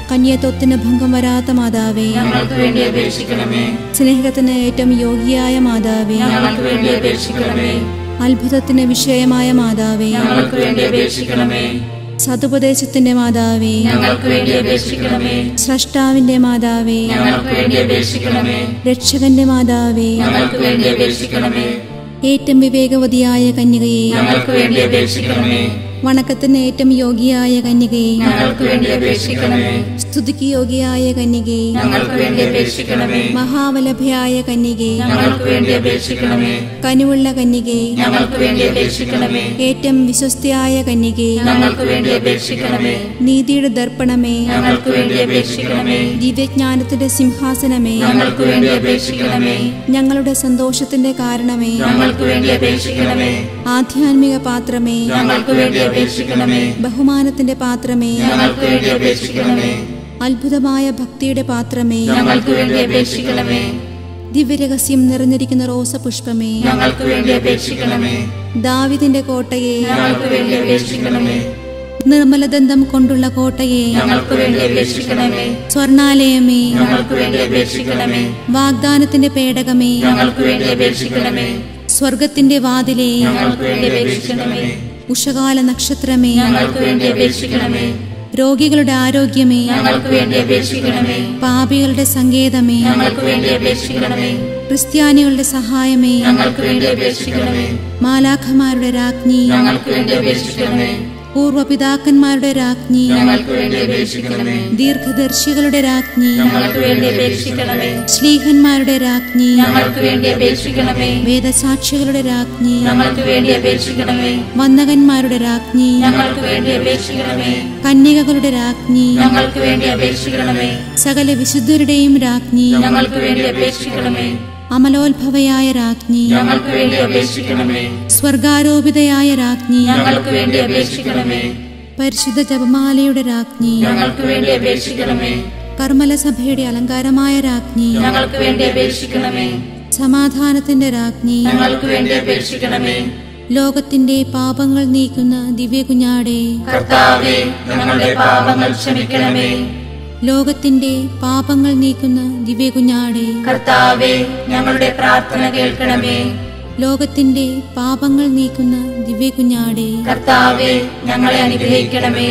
കന്യത്വത്തിന് ഭംഗം വരാത്ത മാതാവേ ഞങ്ങൾക്ക് വേണ്ടി അപേക്ഷിക്കണമേ സ്നേഹത്തിന് ഏറ്റവും യോഗ്യയായ മാതാവേ ഞങ്ങൾക്ക് വേണ്ടി അപേക്ഷിക്കണമേ അത്ഭുതത്തിന് വിഷയമായ മാതാവേ ഞങ്ങൾക്ക് വേണ്ടി അപേക്ഷിക്കണമേ സതുപദേശത്തിന്റെ മാതാവേ ഞങ്ങൾക്ക് വേണ്ടി അപേക്ഷിക്കണമേ സ്രഷ്ടാവിന്റെ മാതാവേ ഞങ്ങൾക്ക് വേണ്ടി അപേക്ഷിക്കണമേ രക്ഷകന്റെ മാതാവേ ഞങ്ങൾക്ക് വേണ്ടി അപേക്ഷിക്കണമേ ഏറ്റവും വിവേകവതിയായ കന്യകയെ ഞങ്ങൾക്ക് വേണ്ടി അപേക്ഷിക്കണമേ വണക്കത്തിന് ഏറ്റവും യോഗ്യയായ കന്യകയെ ഞങ്ങൾക്ക് വേണ്ടി അപേക്ഷിക്കണമേ സ്തുതിക്ക് യോഗ്യയായ കന്യകയെ ഞങ്ങൾക്ക് വേണ്ടി അപേക്ഷിക്കണമേ മഹാവലഭയായ കന്യകയെ ഞങ്ങൾക്ക് വേണ്ടി അപേക്ഷിക്കണമേ കനുവുള്ള കന്യകയെ ഞങ്ങൾക്ക് വേണ്ടി അപേക്ഷിക്കണമേ ഏറ്റവും വിശ്വസ്തയായ കന്യകയെ ഞങ്ങൾക്ക് വേണ്ടി അപേക്ഷിക്കണമേ നീതിയുടെ ദർപ്പണമേ ഞങ്ങൾക്ക് വേണ്ടി അപേക്ഷിക്കണമേ ദിവ്യജ്ഞാനത്തിന്റെ സിംഹാസനമേ ഞങ്ങൾക്ക് വേണ്ടി അപേക്ഷിക്കണമേ ഞങ്ങളുടെ സന്തോഷത്തിന്റെ കാരണമേ ഞങ്ങൾക്ക് വേണ്ടി അപേക്ഷിക്കണമേ ആധ്യാത്മിക പാത്രമേ ഞങ്ങൾക്ക് വേണ്ടി അപേക്ഷിക്കണമേ ബഹുമാനത്തിന്റെ പാത്രമേ ഞങ്ങൾക്ക് വേണ്ടി അപേക്ഷിക്കണമേ അത്ഭുതമായ ഭക്തിയുടെ പാത്രമേ ഞങ്ങൾക്ക് വേണ്ടി അപേക്ഷിക്കണമേ ദിവ്യരഹസ്യം നിറഞ്ഞിരിക്കുന്ന റോസപുഷ്പമേ ഞങ്ങൾക്ക് വേണ്ടി അപേക്ഷിക്കണമേ ദാവിദിന്റെ കോട്ടയെ ഞങ്ങൾക്ക് വേണ്ടി അപേക്ഷിക്കണമേ നിർമ്മലദന്തം കൊണ്ടുള്ള കോട്ടയെ ഞങ്ങൾക്ക് വേണ്ടി അപേക്ഷിക്കണമേ സ്വർണാലയമേ ഞങ്ങൾക്ക് വേണ്ടി അപേക്ഷിക്കണമേ വാഗ്ദാനത്തിന്റെ പേടകമേ ഞങ്ങൾക്ക് വേണ്ടി അപേക്ഷിക്കണമേ സ്വർഗത്തിന്റെ വാതിലേ ഞങ്ങൾക്ക് വേണ്ടി അപേക്ഷിക്കണമേ ഉഷകാല നക്ഷത്രമേ ഞങ്ങൾക്ക് വേണ്ടി അപേക്ഷിക്കണമേ രോഗികളുടെ ആരോഗ്യമേ ഞങ്ങൾക്ക് വേണ്ടി അപേക്ഷിക്കണമേ പാപികളുടെ സങ്കേതമേ ഞങ്ങൾക്ക് വേണ്ടി അപേക്ഷിക്കണമേ ക്രിസ്ത്യാനികളുടെ സഹായമേ ഞങ്ങൾക്ക് വേണ്ടി അപേക്ഷിക്കണമേ മാലാഖമാരുടെ രാജ്ഞി ഞങ്ങൾക്ക് വേണ്ടി അപേക്ഷിക്കണമേ പൂർവപിതാക്കന്മാരുടെ രാജ്ഞി ഞങ്ങൾക്ക് വേണ്ടി അപേക്ഷിക്കണമേ ദീർഘദർശികളുടെ രാജ്ഞി ഞങ്ങൾക്ക് വേണ്ടി അപേക്ഷിക്കണമേ ശ്ലീഹന്മാരുടെ രാജ്ഞി ഞങ്ങൾക്ക് വേണ്ടി അപേക്ഷിക്കണമേ വേദസാക്ഷികളുടെ രാജ്ഞി ഞങ്ങൾക്ക് വേണ്ടി അപേക്ഷിക്കണമേ വന്ദകന്മാരുടെ രാജ്ഞി ഞങ്ങൾക്ക് വേണ്ടി അപേക്ഷിക്കണമേ കന്യകകളുടെ രാജ്ഞി ഞങ്ങൾക്ക് വേണ്ടി അപേക്ഷിക്കണമേ സകല വിശുദ്ധരുടെയും രാജ്ഞി ഞങ്ങൾക്ക് വേണ്ടി അപേക്ഷിക്കണമേ അമലോത്ഭവയായ രാജ്ഞി ഞങ്ങൾക്ക് വേണ്ടി അപേക്ഷിക്കണമേ സ്വർഗാരോപിതയായ രാജ്ഞി ഞങ്ങൾക്ക് വേണ്ടി അപേക്ഷിക്കണമേ പരിശുദ്ധ ജപമാലയുടെ രാജ്ഞി ഞങ്ങൾക്ക് വേണ്ടി അപേക്ഷിക്കണമേ കർമ്മലസഭയുടെ അലങ്കാരമായ രാജ്ഞി ഞങ്ങൾക്ക് വേണ്ടി അപേക്ഷിക്കണമേ സമാധാനത്തിന്റെ രാജ്ഞി ഞങ്ങൾക്ക് വേണ്ടി അപേക്ഷിക്കണമേ ലോകത്തിന്റെ പാപങ്ങൾ നീക്കുന്ന ദിവ്യ കുഞ്ഞാടെ കർത്താവേ ഞങ്ങളുടെ പാപങ്ങൾ ക്ഷമിക്കണമേ ലോകത്തിന്റെ പാപങ്ങൾ നീക്കുന്ന ദിവ്യ കുഞ്ഞാടെ കർത്താവേ ഞങ്ങളുടെ പ്രാർത്ഥന കേൾക്കണമേ ലോകത്തിന്റെ പാപങ്ങൾ നീക്കുന്ന ദിവ്യ കുഞ്ഞാടെ കർത്താവേ ഞങ്ങളെ അനുഗ്രഹിക്കണമേ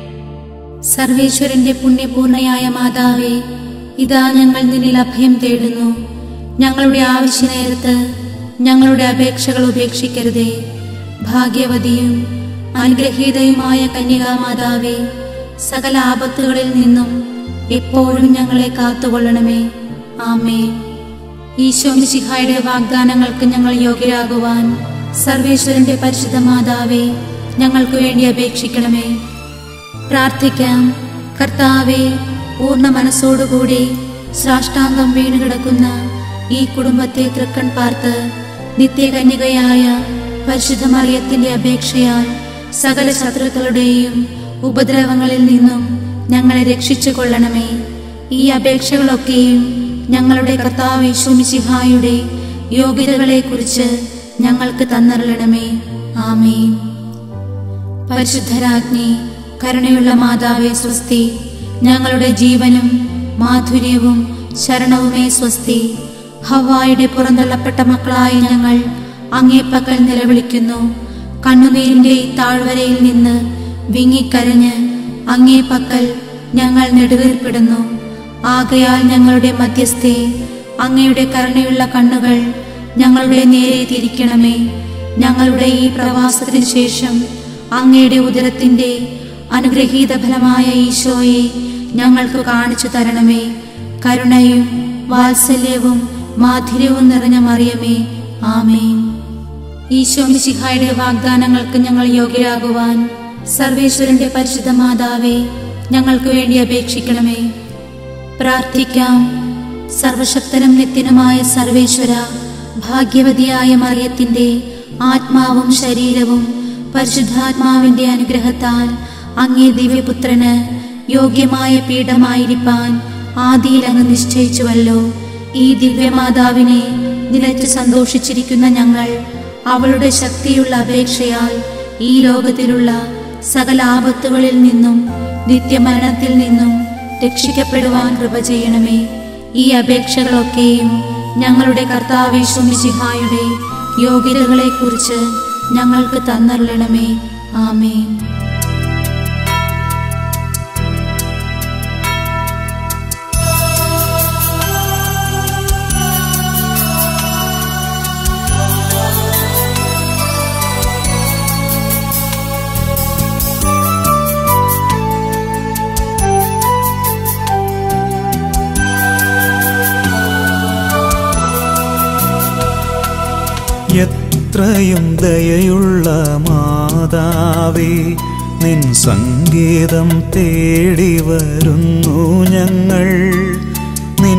സർവേശ്വരന്റെ പുണ്യപൂർണയായ മാതാവേ ഇതാ ഞങ്ങൾ നിന്നിൽ അഭയം തേടുന്നു ഞങ്ങളുടെ ആവശ്യ നേരത്ത് ഞങ്ങളുടെ അപേക്ഷകൾ ഉപേക്ഷിക്കരുതേ ഭാഗ്യവതിയും അനുഗ്രഹീതയുമായ കന്യകാമാതാവേ സകല ആപത്തുകളിൽ നിന്നും എപ്പോഴും ഞങ്ങളെ കാത്തുകൊള്ളണമേ ആമേ ഈശോ മിശിഹായുടെ വാഗ്ദാനങ്ങൾക്ക് ഞങ്ങൾ യോഗ്യരാകുവാൻ സർവേശ്വരന്റെ പരിശുദ്ധ മാതാവേ ഞങ്ങൾക്ക് വേണ്ടി അപേക്ഷിക്കണമേ പ്രാർത്ഥിക്കാം കർത്താവെ പൂർണ്ണ മനസ്സോടുകൂടി സാഷ്ടാംഗം വീണുകിടക്കുന്ന ഈ കുടുംബത്തെ തൃക്കൺ പാർത്ത് നിത്യകന്യകയായ പരിശുദ്ധ മറിയത്തിന്റെ അപേക്ഷയാൽ സകല ശത്രുക്കളുടെയും ഉപദ്രവങ്ങളിൽ നിന്നും ഞങ്ങളെ രക്ഷിച്ചു കൊള്ളണമേ ഈ അപേക്ഷകളൊക്കെയും ഞങ്ങളുടെ കർത്താവ് യേശുമിശിഹായുടെ യോഗ്യതകളെക്കുറിച്ച് ഞങ്ങൾക്ക് തന്നറിയണമേ ആമേൻ പരിശുദ്ധരാജ്ഞി കരുണയുള്ള മാതാവേ സ്വസ്തി ഞങ്ങളുടെ ജീവനും മാധുര്യവും ശരണവുമേ സ്വസ്തി ഹവായുടെ പുറന്തള്ളപ്പെട്ട മക്കളായ ഞങ്ങൾ അങ്ങേപ്പക്കൽ നിലവിളിക്കുന്നു കണ്ണുനീരിന്റെ ഈ താഴ്വരയിൽ നിന്ന് വിങ്ങിക്കരഞ്ഞ് അങ്ങേപ്പക്കൽ ഞങ്ങൾ നെടുവീർപ്പിടുന്നു ആകയാൽ ഞങ്ങളുടെ മധ്യസ്ഥെ അങ്ങയുടെ കരുണയുള്ള കണ്ണുകൾ ഞങ്ങളുടെ നേരെ തിരിക്കണമേ ഞങ്ങളുടെ ഈ പ്രവാസത്തിന് ശേഷം അങ്ങയുടെ ഉദരത്തിന്റെ അനുഗ്രഹീത ഫലമായ ഈശോയെ ഞങ്ങൾക്ക് കാണിച്ചു തരണമേ കരുണയും വാത്സല്യവും മാധുര്യവും നിറഞ്ഞ മറിയമേ ആമേൻ ഈശോ മിശിഹായുടെ വാഗ്ദാനങ്ങൾക്ക് ഞങ്ങൾ യോഗ്യരാകുവാൻ സർവേശ്വരന്റെ പരിശുദ്ധ മാതാവേ ഞങ്ങൾക്ക് വേണ്ടി അപേക്ഷിക്കണമേ പ്രാർത്ഥിക്കാം സർവശക്തനും നിത്യനുമായ സർവേശ്വര ഭാഗ്യവതിയായ മറിയത്തിന്റെ ആത്മാവും ശരീരവും പരിശുദ്ധാത്മാവിന്റെ അനുഗ്രഹത്താൽ അങ്ങേ ദിവ്യപുത്രന് യോഗ്യമായ പീഠമായിരിക്കാൻ ആദിയിൽ അങ്ങ് നിശ്ചയിച്ചുവല്ലോ ഈ ദിവ്യമാതാവിനെ നിലച്ചു സന്തോഷിച്ചിരിക്കുന്ന ഞങ്ങൾ അവളുടെ ശക്തിയുള്ള അപേക്ഷയാൽ ഈ ലോകത്തിലുള്ള സകല ആപത്തുകളിൽ നിന്നും നിത്യമരണത്തിൽ നിന്നും രക്ഷിക്കപ്പെടുവാൻ കൃപ ചെയ്യണമേ ഈ അപേക്ഷകളൊക്കെയും ഞങ്ങളുടെ കർത്താവേശുമിശിഹായുടെ യോഗ്യതകളെക്കുറിച്ച് ഞങ്ങൾക്ക് തന്നറിയണമേ ആമേൻ എത്രയും ദയയുള്ള മാതാവേ നിൻ സംഗീതം തേടി വരുന്നു ഞങ്ങൾ നിൻ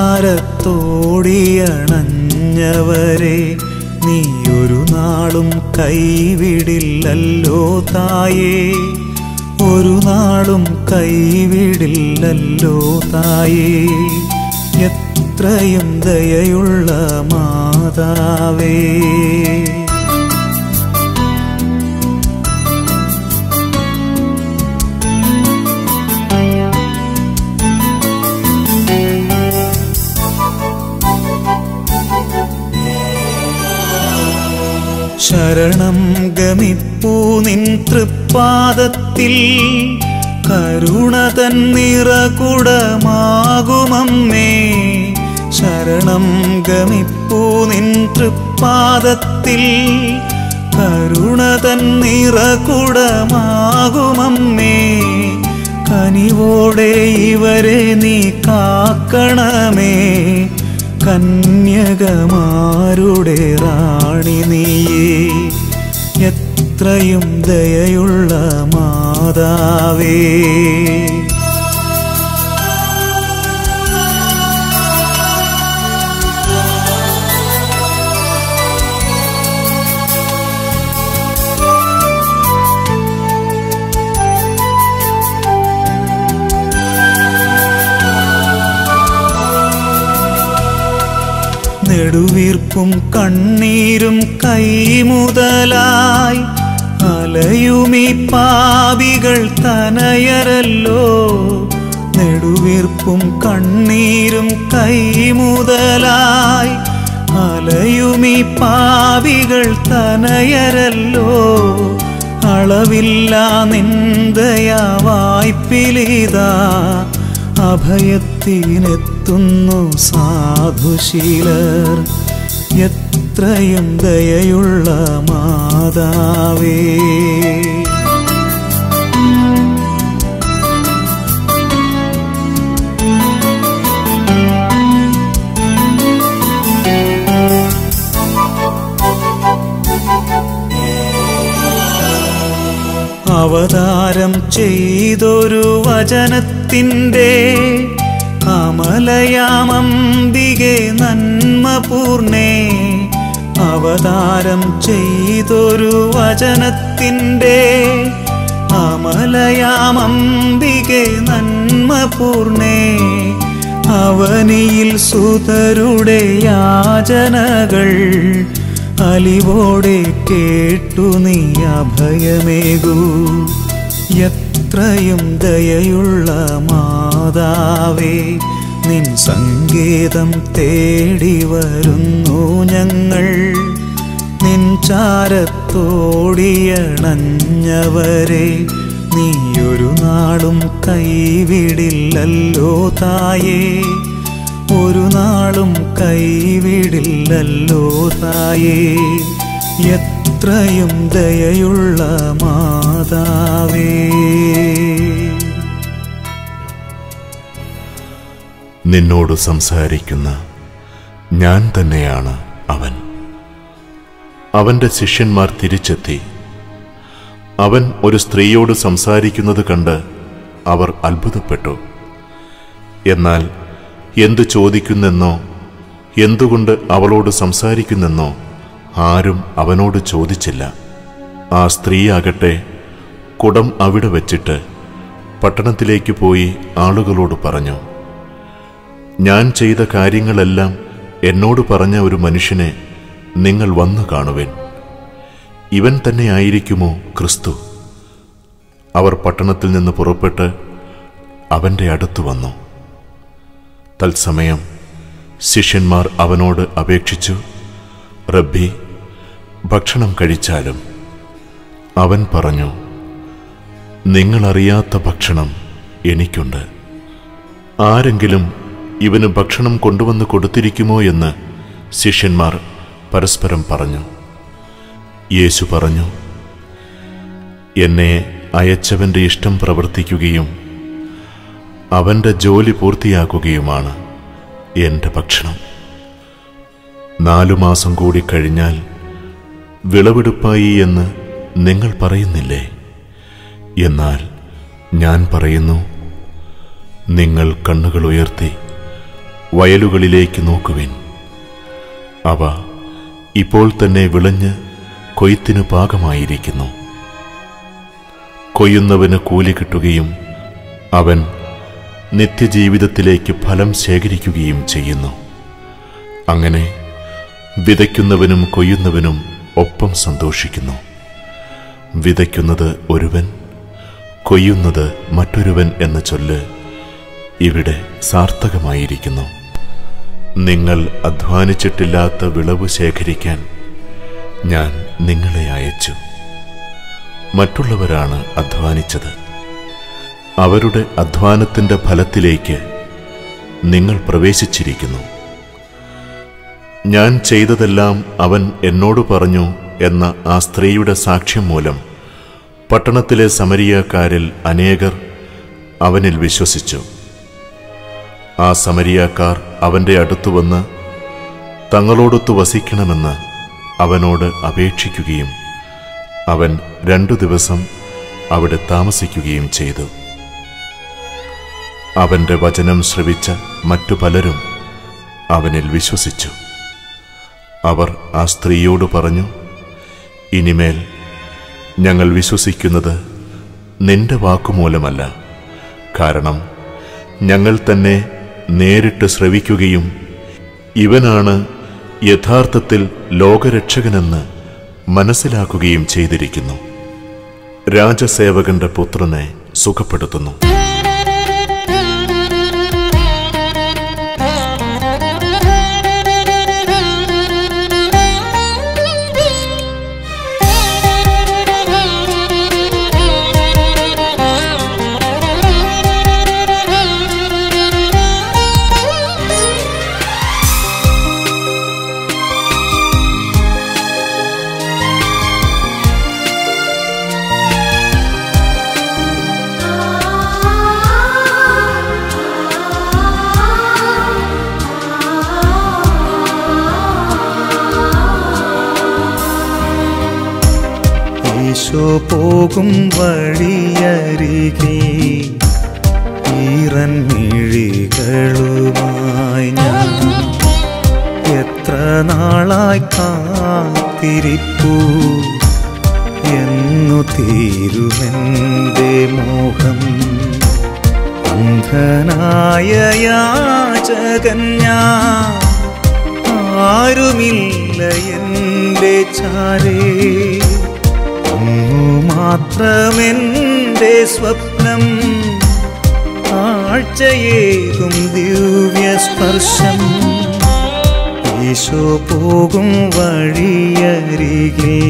ചാരത്തോടിയണഞ്ഞവരെ നീ ഒരു നാളും കൈവിടില്ലല്ലോ തായേ ഒരു നാളും കൈവിടില്ലല്ലോ തായേ എത്രയും ദയയുള്ള മാതാവേ ശരണം ഗമിപ്പൂ നിൻ തൃപ്പാദത്തിൽ കരുണ തന്നിറകുടമാകുമമ്മേ ശരണം ഗമിപ്പൂ നിൻ തൃപ്പാദത്തിൽ കരുണ തന്നിറകുടമാകുമമ്മേ കനിവോടെ ഇവരെ നീ കാക്കണമേ കന്യകമാരുടെ റാണി നീയേ എത്രയും ദയയുള്ള മാതാവേ നെടുവീർപ്പും കണ്ണീരും കൈമുതലായി അലയുമീ പാപികൾ തനയരല്ലോ നെടുവീർപ്പും കണ്ണീരും കൈമുതലായി അലയുമീ പാപികൾ തനയരല്ലോ അളവില്ല നിന്ദയാ വായ്പിലിതാ അഭയത്തിനെത്തുന്നു സാധുശീലർ എത്രയും ദയയുള്ള മാതാവേ അവതാരം ചെയ്തൊരു വചനത്തിൻ്റെ അമലയാമംബികെ നന്മപൂർണേ അവതാരം ചെയ്തൊരു വചനത്തിൻ്റെ അമലയാമംബികെ നന്മപൂർണേ അവനിയിൽ സുതരുടെ യാചനകൾ അലിവോടെ കേട്ടു നീ അഭയമേകൂ എത്രയും ദയയുള്ള മാതാവേ നിൻ സംഗീതം തേടി വരുന്നു ഞങ്ങൾ നിൻ ചാരത്തോടിയണഞ്ഞവരെ നീയൊരു നാളും കൈവിടില്ലല്ലോ തായേ ഒരു നാളും കൈവിടില്ലല്ലോ തായേ എത്രയും ദയയുള്ള മാതാവേ നിന്നോട് സംസാരിക്കുന്ന ഞാൻ തന്നെയാണ് അവൻ അവന്റെ ശിഷ്യന്മാർ തിരിച്ചെത്തി അവൻ ഒരു സ്ത്രീയോട് സംസാരിക്കുന്നത് കണ്ട് അവർ അത്ഭുതപ്പെട്ടു എന്നാൽ എന്തു ചോദിക്കുന്നെന്നോ എന്തുകൊണ്ട് അവളോട് സംസാരിക്കുന്നെന്നോ ആരും അവനോട് ചോദിച്ചില്ല ആ സ്ത്രീയാകട്ടെ കുടം അവിടെ വച്ചിട്ട് പട്ടണത്തിലേക്ക് പോയി ആളുകളോട് പറഞ്ഞു ഞാൻ ചെയ്ത കാര്യങ്ങളെല്ലാം എന്നോട് പറഞ്ഞ ഒരു മനുഷ്യനെ നിങ്ങൾ വന്നു കാണുവിൻ ഇവൻ തന്നെയായിരിക്കുമോ ക്രിസ്തു അവർ പട്ടണത്തിൽ നിന്ന് പുറപ്പെട്ട് അവന്റെ അടുത്തു വന്നു തത്സമയം ശിഷ്യന്മാർ അവനോട് അപേക്ഷിച്ചു റബ്ബി ഭക്ഷണം കഴിച്ചാലും അവൻ പറഞ്ഞു നിങ്ങളറിയാത്ത ഭക്ഷണം എനിക്കുണ്ട് ആരെങ്കിലും ഇവന് ഭക്ഷണം കൊണ്ടുവന്ന് കൊടുത്തിരിക്കുമോ എന്ന് ശിഷ്യന്മാർ പരസ്പരം പറഞ്ഞു യേശു പറഞ്ഞു എന്നെ അയച്ചവന്റെ ഇഷ്ടം പ്രവർത്തിക്കുകയും അവന്റെ ജോലി പൂർത്തിയാക്കുകയുമാണ് എന്റെ ഭക്ഷണം നാലു മാസം കൂടി കഴിഞ്ഞാൽ വിളവെടുപ്പായി എന്ന് നിങ്ങൾ പറയുന്നില്ലേ എന്നാൽ ഞാൻ പറയുന്നു നിങ്ങൾ കണ്ണുകൾ ഉയർത്തി വയലുകളിലേക്ക് നോക്കുവിൻ അവ ഇപ്പോൾ തന്നെ വിളഞ്ഞ് കൊയ്ത്തിനു പാകമായിരിക്കുന്നു കൊയ്യുന്നവന് കൂലി കിട്ടുകയും അവൻ നിത്യജീവിതത്തിലേക്ക് ഫലം ശേഖരിക്കുകയും ചെയ്യുന്നു അങ്ങനെ വിതയ്ക്കുന്നവനും കൊയ്യുന്നവനും ഒപ്പം സന്തോഷിക്കുന്നു വിതയ്ക്കുന്നത് ഒരുവൻ കൊയ്യുന്നത് മറ്റൊരുവൻ എന്ന ചൊല്ല് ഇവിടെ സാർത്ഥകമായിരിക്കുന്നു നിങ്ങൾ അധ്വാനിച്ചിട്ടില്ലാത്ത വിളവ് ശേഖരിക്കാൻ ഞാൻ നിങ്ങളെ അയച്ചു മറ്റുള്ളവരാണ് അധ്വാനിച്ചത് അവരുടെ അധ്വാനത്തിന്റെ ഫലത്തിലേക്ക് നിങ്ങൾ പ്രവേശിച്ചിരിക്കുന്നു ഞാൻ ചെയ്തതെല്ലാം അവൻ എന്നോട് പറഞ്ഞു എന്ന ആ സ്ത്രീയുടെ സാക്ഷ്യം മൂലം പട്ടണത്തിലെ സമരിയാക്കാരിൽ അനേകർ അവനിൽ വിശ്വസിച്ചു ആ സമരിയാക്കാർ അവന്റെ അടുത്തു വന്ന് തങ്ങളോടൊത്തു വസിക്കണമെന്ന് അവനോട് അപേക്ഷിക്കുകയും അവൻ രണ്ടു ദിവസം അവിടെ താമസിക്കുകയും ചെയ്തു അവന്റെ വചനം ശ്രവിച്ച മറ്റു പലരും അവനിൽ വിശ്വസിച്ചു അവർ ആ സ്ത്രീയോട് പറഞ്ഞു ഇനിമേൽ ഞങ്ങൾ വിശ്വസിക്കുന്നത് നിന്റെ വാക്കുമൂലമല്ല കാരണം ഞങ്ങൾ തന്നെ നേരിട്ട് ശ്രവിക്കുകയും ഇവനാണ് യഥാർത്ഥത്തിൽ ലോകരക്ഷകനെന്ന് മനസ്സിലാക്കുകയും ചെയ്തിരിക്കുന്നു രാജസേവകന്റെ പുത്രനെ സുഖപ്പെടുത്തുന്നു ഈശോ പോകും വഴിയരികെ ഈറൻ മിഴികളുമായി ഞാൻ എത്ര നാളായി കാത്തിരിപ്പു എന്നു തീരുമെന്റെ മോഹം അന്ധനായ യാചകൻ ഞാൻ ആരുമില്ല എൻ്റെ ചാരേ അങ്ങു മാത്രമെൻ്റെ സ്വപ്നം കാഴ്ചയേകും ദിവ്യസ്പർശം ഈശോ പോകും വഴിയരികെ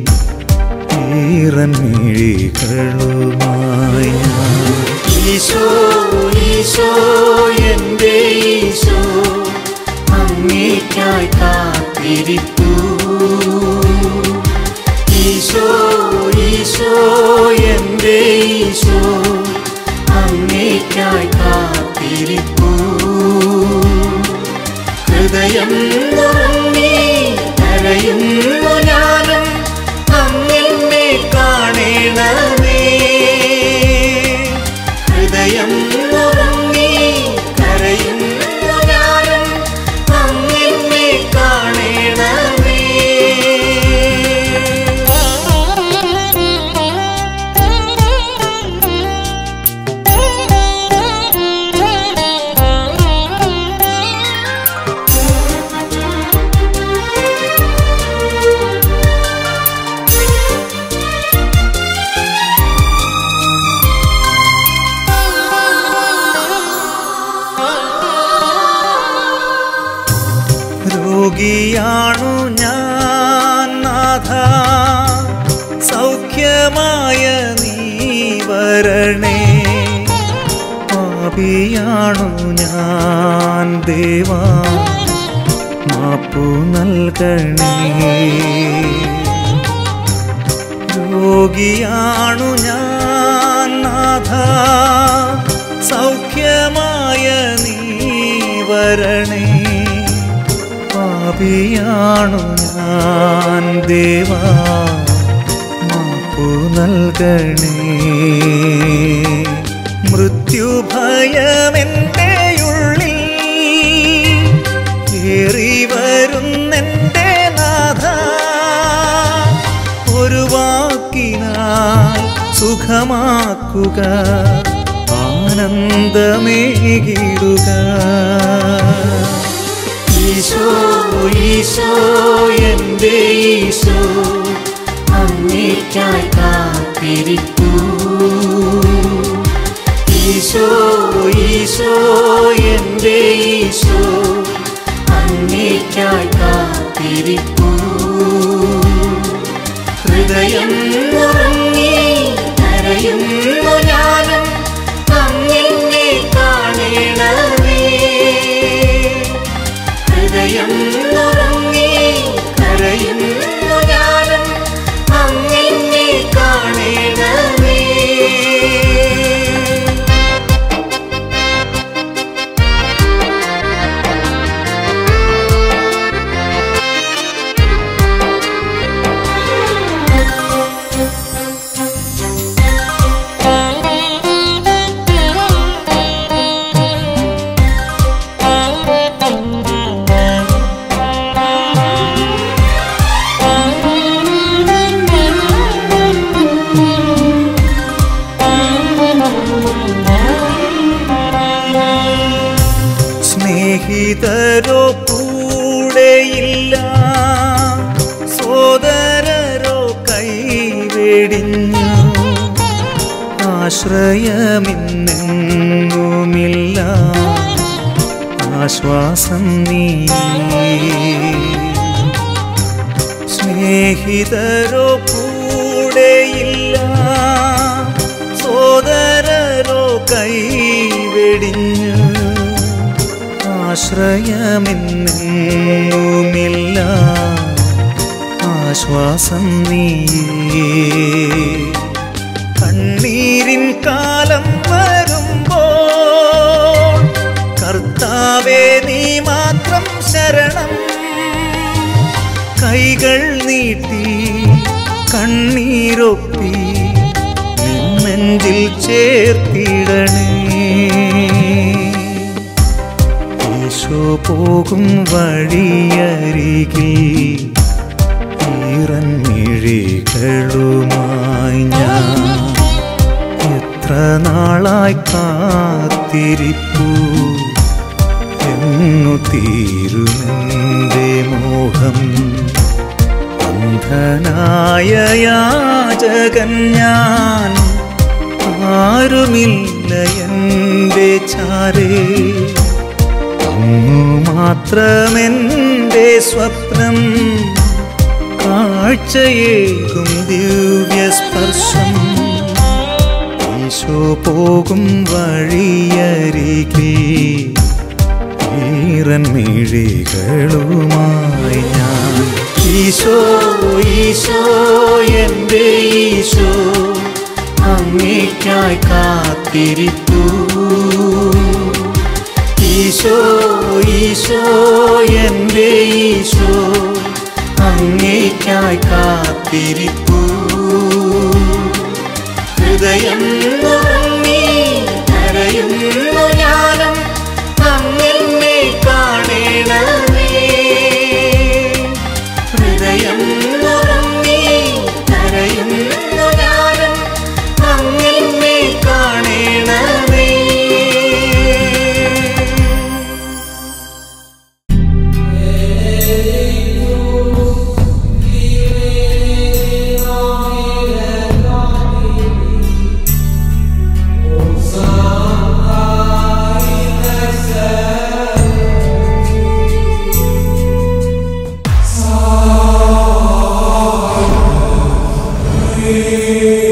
ഈറൻ മിഴികളുമായി ഞാൻ ഈശോ ഈശോ എൻ്റെ ഈശോ അങ്ങേക്കായി കാത്തിരിപ്പൂ ഈശോ ഈശോ എൻ്റെ ഈശോ അങ്ങേക്കായി കാത്തിരിപ്പൂ ഹൃദയം നുറങ്ങി കരയുന്നു ഞാനും അങ്ങെന്നെ കാണണമേ ഹൃദയം നുറങ്ങി കരയുന്നു ഞാനും അങ്ങെന്നെ കാണണമേ Thank you. രോഗിയാണു ഞാൻ നാഥ സൗഖ്യമായ നീ വരണേ പാപിയാണു ഞാൻ ദേവാ മാപ്പു നൽകണേ രോഗിയാണു ഞാൻ നാഥ സൗഖ്യമായ നീ വരണേ പാപിയാണു ഞാൻ ദേവാ മാപ്പു നൽകണേ മൃത്യുഭയമെൻ്റെ ഉള്ളിൽ ഏറി വരുന്നെൻ്റെ നാഥ ഒരു വാക്കിനാൽ സുഖമാക്കുക ആനന്ദമേകിടുക ഈശോ ഈശോ എൻ്റെ ഈശോ അങ്ങേക്കായി കാത്തിരിക്കൂ ഈശോ ഈശോ എൻ്റെ ഈശോ അങ്ങേക്കായി കാത്തിരിക്കൂ ഹൃദയം ഉറങ്ങി കരയുന്നു ഞാനും അങ്ങെന്നെ കാണണമേ ഹൃദയം ഉറങ്ങി കരയുന്നു ഞാനും അങ്ങെന്നെ കാണണമേ സ്നേഹിതരോ കൂടെയില്ല സോദരരോ കൈവെടിഞ്ഞു ആശ്രയമിന്നെങ്ങുമില്ല ആശ്വാസം നീ സ്നേഹിതരോ കൂടെയില്ല സോദരരോ കൈവെടിഞ്ഞു ആശ്രയമെന്നുമില്ല ആശ്വാസം നീ കണ്ണീരിൻ കാലം വരുമ്പോൾ കർത്താവേ നീ മാത്രം ശരണം കൈകൾ നീട്ടി കണ്ണീരൊപ്പി നിന്നെഞ്ചിൽ ചേർത്തിടണേ ഈശോ പോകും വഴിയരികിൽ ഈറൻമിഴികളുമായി ഞാൻ എത്ര നാളായി കാത്തിരിപ്പു എന്നു തീരുമെന്റെ മോഹം അന്ധനായ യാചകൻ ഞാൻ ആരുമില്ല എൻ്റെ ചാരേ അങ്ങു മാത്രമെൻ്റെ സ്വപ്നം കാഴ്ചയേകും ദിവ്യസ്പർശം ഈശോ പോകും വഴിയരികിൽ ഈറൻമിഴികളുമായി ഞാൻ ഈശോ ഈശോ എൻ്റെ ഈശോ അങ്ങേക്കായി കാത്തിരിപ്പൂ ഈശോ ഈശോ എൻ്റെ ഈശോ അങ്ങേക്കായി കാത്തിരിപ്പൂ ഹൃദയം ഉറങ്ങി കരയുന്നു ഞാനും അങ്ങെന്നെ കാണണമേ ഹൃദയം ഉറങ്ങി കരയുന്നു ഞാനും അങ്ങെന്നെ കാണണമേ യേശുവേ യേശുവേ